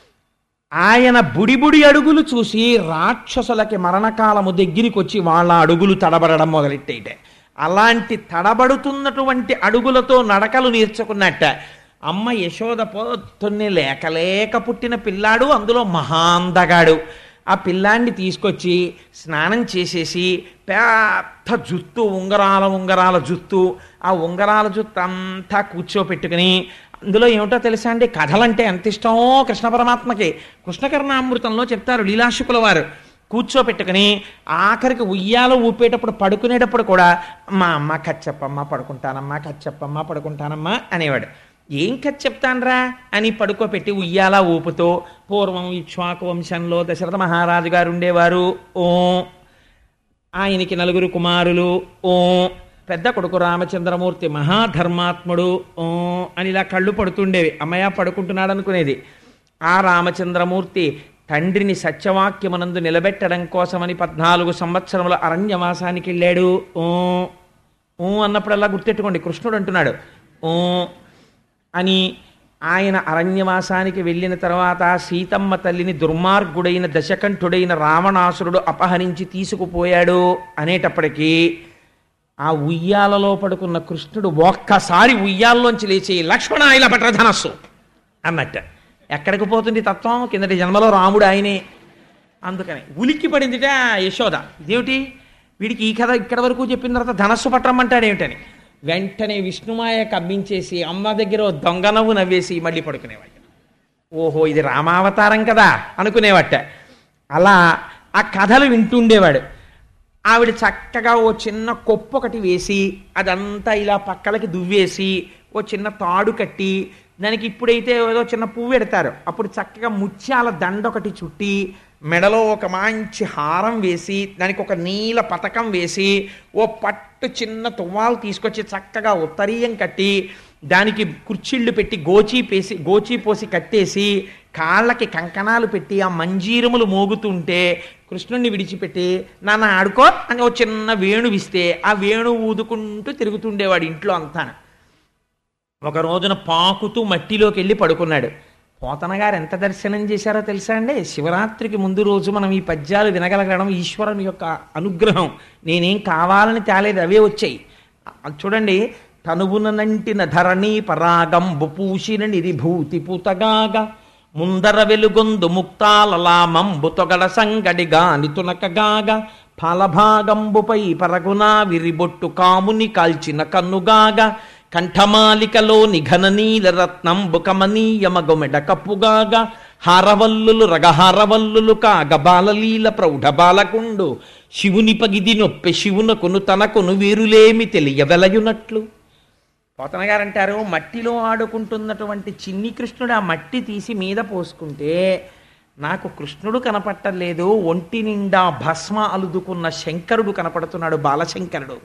ఆయన బుడిబుడి అడుగులు చూసి రాక్షసులకి మరణకాలము దగ్గరికి వచ్చి వాళ్ళ అడుగులు తడబడడం మొదలెట్టేయట అలాంటి తడబడుతున్నటువంటి అడుగులతో నడకలు నేర్చుకున్నట్ట అమ్మ యశోద పొద్దున్నే లేక లేక పుట్టిన పిల్లాడు అందులో మహాందగాడు ఆ పిల్లాన్ని తీసుకొచ్చి స్నానం చేసేసి పెద్ద జుత్తు ఉంగరాల ఉంగరాల జుత్తు ఆ ఉంగరాల జుత్తు అంతా కూర్చోపెట్టుకుని అందులో ఏమిటో తెలుసా అండి కథలంటే ఎంత ఇష్టమో కృష్ణ పరమాత్మకి కృష్ణకర్ణామృతంలో చెప్తారు లీలాశుకుల వారు కూర్చోపెట్టుకుని ఆఖరికి ఉయ్యాలో ఊపేటప్పుడు పడుకునేటప్పుడు కూడా మా అమ్మ కచ్చప్పమ్మ పడుకుంటానమ్మా కచ్చప్పమ్మ పడుకుంటానమ్మా అనేవాడు ఏం కథ చెప్తాన్రా అని పడుకోపెట్టి ఉయ్యాల ఊపుతో పూర్వం ఇక్ష్వాకు వంశంలో దశరథ మహారాజు గారు ఉండేవారు ఓ ఆయనకి నలుగురు కుమారులు ఓ పెద్ద కొడుకు రామచంద్రమూర్తి మహాధర్మాత్ముడు ఓ అని ఇలా కళ్ళు పడుతుండేవి అమ్మయ్య పడుకుంటున్నాడు అనుకునేది ఆ రామచంద్రమూర్తి తండ్రిని సత్యవాక్యమునందు నిలబెట్టడం కోసమని పద్నాలుగు సంవత్సరముల అరణ్యవాసానికి వెళ్ళాడు ఓ ఊ అన్నప్పుడల్లా గుర్తెట్టుకోండి కృష్ణుడు అంటున్నాడు ఓ అని ఆయన అరణ్యవాసానికి వెళ్ళిన తర్వాత సీతమ్మ తల్లిని దుర్మార్గుడైన దశకంఠుడైన రావణాసురుడు అపహరించి తీసుకుపోయాడు అనేటప్పటికీ ఆ ఉయ్యాలలో పడుకున్న కృష్ణుడు ఒక్కసారి ఉయ్యాల్లోంచి లేచి లక్ష్మణ ఇలా పట్ర ధనస్సు అన్నట్ట ఎక్కడికి పోతుంది తత్వం కిందటి జన్మలో రాముడు ఆయనే అందుకని ఉలిక్కి పడిందిట యశోద ఇదేమిటి వీడికి ఈ కథ ఇక్కడ వరకు చెప్పిన తర్వాత ధనస్సు పట్టమంటాడు ఏమిటని వెంటనే విష్ణుమాయ కబ్బించేసి అమ్మ దగ్గర ఓ దొంగ నవ్వు నవ్వేసి మళ్ళీ పడుకునేవాడు ఓహో ఇది రామావతారం కదా అనుకునేవట అలా ఆ కథలు వింటుండేవాడు ఆవిడ చక్కగా ఓ చిన్న కొప్పు ఒకటి వేసి అదంతా ఇలా పక్కలకి దువ్వేసి ఓ చిన్న తాడు కట్టి దానికి ఇప్పుడైతే ఏదో చిన్న పువ్వు పెడతారు అప్పుడు చక్కగా ముత్యాల దండ ఒకటి చుట్టి మెడలో ఒక మంచి హారం వేసి దానికి ఒక నీల పతకం వేసి ఓ పట్టు చిన్న తువ్వాలు తీసుకొచ్చి చక్కగా ఉత్తరీయం కట్టి దానికి కుర్చీళ్ళు పెట్టి గోచీ పేసి గోచీ పోసి కట్టేసి కాళ్ళకి కంకణాలు పెట్టి ఆ మంజీరములు మోగుతుంటే కృష్ణుణ్ణి విడిచిపెట్టి నాన్న ఆడుకో అని ఓ చిన్న వేణు ఇస్తే ఆ వేణు ఊదుకుంటూ తిరుగుతుండేవాడు ఇంట్లో అంతాను ఒక రోజున పాకుతూ మట్టిలోకి వెళ్ళి పడుకున్నాడు పోతన గారు ఎంత దర్శనం చేశారో తెలుసా అండి శివరాత్రికి ముందు రోజు మనం ఈ పద్యాలు వినగలగడం ఈశ్వరుని యొక్క అనుగ్రహం నేనేం కావాలని తేలేదు అవే వచ్చాయి అది చూడండి తనువున నంటిన ధరణి పరాగంబు పూసిన నిరిభూతి పూతగాగా ముందర వెలుగొందు ముక్తాలలామంబు తొగడ సంగడిగా నితునకగాగా ఫలభాగంబుపై పరగునా విరిబొట్టు కాముని కాల్చిన కన్నుగాగా కంఠమాలికలో నిఘన నీల రత్నంబు కమనీయమగొమెడ కప్పుగాగా హారవల్లులు రగహారవల్లులు కాగ బాలలీల ప్రౌఢ బాలకుండు శివుని పగిది నొప్పె శివునకును తనకును వీరులేమి తెలియవెలయునట్లు పోతన గారు అంటారు మట్టిలో ఆడుకుంటున్నటువంటి చిన్ని కృష్ణుడు ఆ మట్టి తీసి మీద పోసుకుంటే నాకు కృష్ణుడు కనపట్టలేదు ఒంటి నిండా భస్మ అలుదుకున్న శంకరుడు కనపడుతున్నాడు బాలశంకరుడు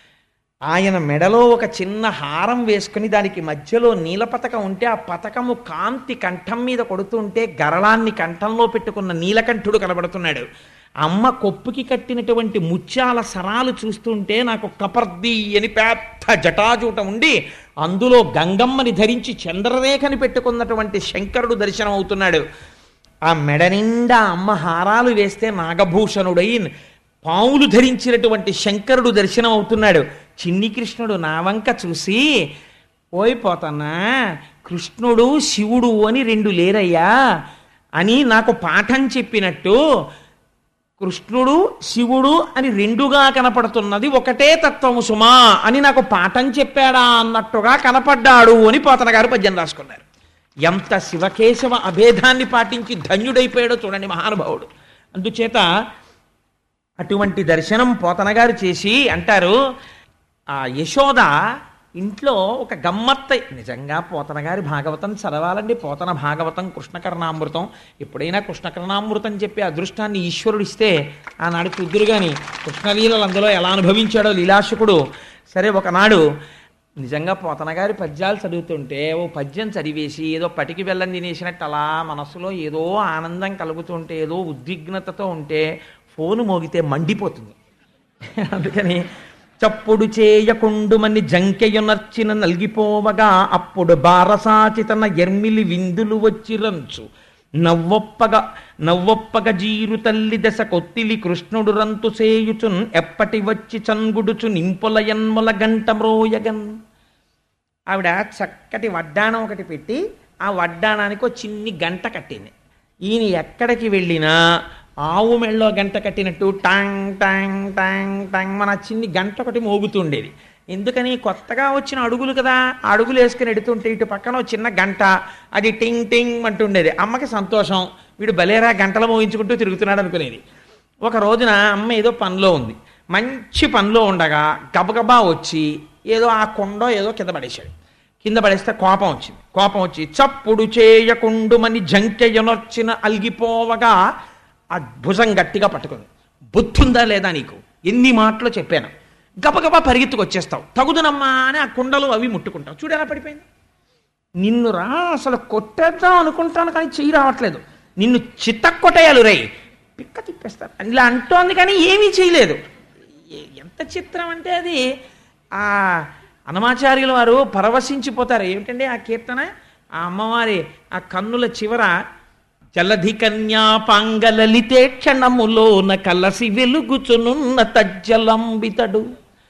ఆయన మెడలో ఒక చిన్న హారం వేసుకుని దానికి మధ్యలో నీల పతకం ఉంటే ఆ పతకము కాంతి కంఠం మీద కొడుతుంటే గరళాన్ని కంఠంలో పెట్టుకున్న నీలకంఠుడు కనబడుతున్నాడు అమ్మ కొప్పుకి కట్టినటువంటి ముత్యాల సరాలు చూస్తుంటే నాకు కపర్ది అని పెద్ద జటాజూట ఉండి అందులో గంగమ్మని ధరించి చంద్రరేఖని పెట్టుకున్నటువంటి శంకరుడు దర్శనం అవుతున్నాడు ఆ మెడ నిండా అమ్మ హారాలు వేస్తే నాగభూషణుడై పావులు ధరించినటువంటి శంకరుడు దర్శనం అవుతున్నాడు చిన్ని కృష్ణుడు నా వంక చూసి ఓయ్ పోతన్నా కృష్ణుడు శివుడు అని రెండు లేరయ్యా అని నాకు పాఠం చెప్పినట్టు కృష్ణుడు శివుడు అని రెండుగా కనపడుతున్నది ఒకటే తత్వము సుమా అని నాకు పాఠం చెప్పాడా అన్నట్టుగా కనపడ్డాడు అని పోతన గారు పద్యం రాసుకున్నారు ఎంత శివకేశవ అభేదాన్ని పాటించి ధన్యుడైపోయాడో చూడండి మహానుభావుడు అందుచేత అటువంటి దర్శనం పోతన గారు చేసి అంటారు ఆ యశోద ఇంట్లో ఒక గమ్మత్త నిజంగా పోతన గారి భాగవతం చదవాలండి పోతన భాగవతం కృష్ణకర్ణామృతం ఎప్పుడైనా కృష్ణకర్ణామృతం చెప్పే అదృష్టాన్ని ఈశ్వరుడు ఇస్తే ఆనాడు కుదురు కానీ కృష్ణలీలలు అందులో ఎలా అనుభవించాడో లీలాశకుడు సరే ఒకనాడు నిజంగా పోతన గారి పద్యాలు చదువుతుంటే ఓ పద్యం చదివేసి ఏదో పటికి బెల్లం తినేసినట్టు అలా మనసులో ఏదో ఆనందం కలుగుతుంటే ఏదో ఉద్విగ్నతతో ఉంటే ఫోను మోగితే మండిపోతుంది అందుకని చప్పుడు చేయకుండుమని జంకెయునర్చిన నల్గిపోవగా అప్పుడు బారసాచితన ఎర్మిలి విందులు వచ్చిరంచు నవ్వొప్పగ నవ్వొప్పగ జీరు తల్లి దశ కొత్తిలి కృష్ణుడు రంతు సేయుచున్ ఎప్పటి వచ్చి చంగుడుచు నింపుల యన్ముల గంట మ్రోయగన్ ఆవిడ చక్కటి వడ్డాణం ఒకటి పెట్టి ఆ వడ్డాణానికి ఒక చిన్ని గంట కట్టింది ఈయన ఎక్కడికి వెళ్ళినా ఆవు మెళ్ళో గంట కట్టినట్టు టాంగ్ టాంగ్ టాంగ్ టాంగ్ మన చిన్ని గంట ఒకటి మోగుతుండేది ఎందుకని కొత్తగా వచ్చిన అడుగులు కదా ఆ అడుగులు వేసుకుని ఎడుతుంటే ఇటు పక్కన ఒక చిన్న గంట అది టింగ్ టింగ్ అంటుండేది అమ్మకి సంతోషం వీడు బలేరా గంటలు మోగించుకుంటూ తిరుగుతున్నాడు అనుకునేది ఒక రోజున అమ్మ ఏదో పనిలో ఉంది మంచి పనిలో ఉండగా గబగబా వచ్చి ఏదో ఆ కొండో ఏదో కింద పడేశాడు కింద పడేస్తే కోపం వచ్చింది కోపం వచ్చి చప్పుడు చేయకుండుమని జంకెయనొచ్చిన అలిగిపోవగా ఆ భుజం గట్టిగా పట్టుకుంది బుద్ధుందా లేదా నీకు ఎన్ని మాటలు చెప్పాను గబగబా పరిగెత్తుకు వచ్చేస్తావు తగుదనమ్మా అని ఆ కుండలు అవి ముట్టుకుంటావు చూడు ఎలా పడిపోయింది నిన్ను రా అసలు కొట్టేద్దాం అనుకుంటాను కానీ చెయ్యి రావట్లేదు నిన్ను చిత్తక్కొట్టేయాలి రే పిక్క తిప్పేస్తారు ఇలా అంటోంది కానీ ఏమీ చేయలేదు ఏ- ఎంత చిత్రం అంటే అది ఆ అనమాచార్యుల వారు పరవశించిపోతారు ఏమిటండి ఆ కీర్తన ఆ అమ్మవారి ఆ కన్నుల చివర జలధి కన్యాపాంగలలితే క్షణములోన కలసి వెలుగుచునున్న తజ్జలంబితడు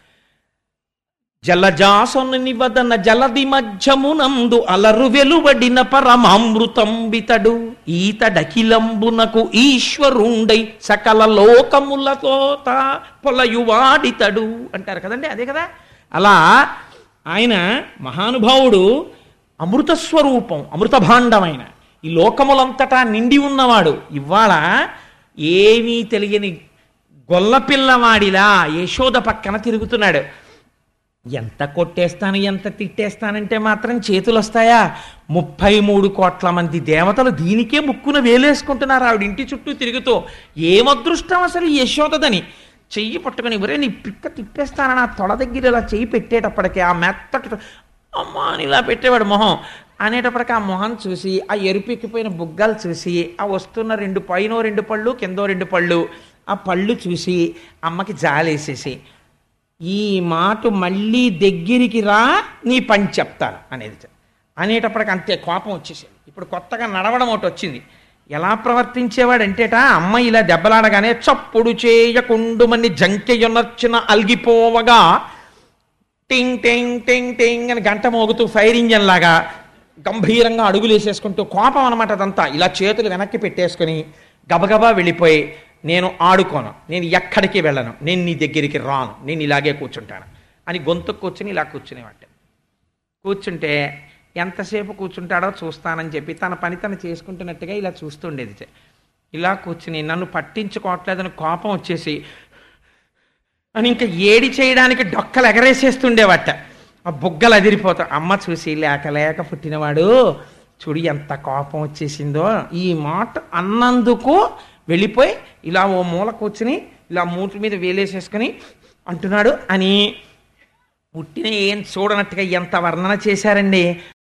జలజాసనుని వదన జలది మధ్యమునందు అలరు వెలువడిన పరమామృతంబితడు ఈతడకిలంబునకు ఈశ్వరుండై సకల లోకములతో తా పొలయువాడితడు అంటారు కదండి అదే కదా అలా ఆయన మహానుభావుడు అమృత స్వరూపం అమృత భాండమైన ఈ లోకములంతటా నిండి ఉన్నవాడు ఇవాళ ఏమీ తెలియని గొల్లపిల్లవాడిలా యశోద పక్కన తిరుగుతున్నాడు ఎంత కొట్టేస్తాను ఎంత తిట్టేస్తానంటే మాత్రం చేతులు వస్తాయా ముప్పై మూడు కోట్ల మంది దేవతలు దీనికే ముక్కున వేలేసుకుంటున్నారు ఆవిడ ఇంటి చుట్టూ తిరుగుతూ ఏం అదృష్టం అసలు ఈ యశోదదని చెయ్యి పట్టుకొని ఒరే నీ పిక్క తిప్పేస్తానని ఆ తొడ దగ్గర ఇలా చెయ్యి పెట్టేటప్పటికి ఆ మెత్తటి అమ్మా అని ఇలా పెట్టేవాడు మొహం అనేటప్పటికి ఆ మొహం చూసి ఆ ఎరుపెక్కిపోయిన బుగ్గలు చూసి ఆ వస్తున్న రెండు పైన రెండు పళ్ళు కిందో రెండు పళ్ళు ఆ పళ్ళు చూసి అమ్మకి జాలేసేసి ఈ మాట మళ్ళీ దగ్గరికి రా నీ పని చెప్తాను అనేది అనేటప్పటికి అంతే కోపం వచ్చేసింది ఇప్పుడు కొత్తగా నడవడం ఒకటి వచ్చింది ఎలా ప్రవర్తించేవాడంటేట అమ్మ ఇలా దెబ్బలాడగానే చప్పుడు చేయకుండుమని జంకెయొనర్చిన అల్గిపోవగా టింగ్ టింగ్ టింగ్ టింగ్ అని గంట మోగుతూ ఫైర్ ఇంజన్ లాగా గంభీరంగా అడుగులు వేసేసుకుంటూ కోపం అనమాట అదంతా ఇలా చేతులు వెనక్కి పెట్టేసుకుని గబగబా వెళ్ళిపోయి నేను ఆడుకోను నేను ఎక్కడికి వెళ్ళను నేను నీ దగ్గరికి రాను నేను ఇలాగే కూర్చుంటాను అని గొంతు కూర్చుని ఇలా కూర్చునేవాట కూర్చుంటే ఎంతసేపు కూర్చుంటాడో చూస్తానని చెప్పి తన పని తను చేసుకుంటున్నట్టుగా ఇలా చూస్తుండేది ఇలా కూర్చుని నన్ను పట్టించుకోవట్లేదని కోపం వచ్చేసి అని ఇంకా ఏడి చేయడానికి డొక్కలు ఎగరేసేస్తుండేవట ఆ బుగ్గలు అదిరిపోతా అమ్మ చూసి లేక లేక పుట్టినవాడు చూడు ఎంత కోపం వచ్చేసిందో ఈ మాట అన్నందుకు వెళ్ళిపోయి ఇలా ఓ మూల కూర్చుని ఇలా మూటి మీద వేలేసేసుకుని అంటున్నాడు అని పుట్టిన ఏం చూడనట్టుగా ఎంత వర్ణన చేశారండి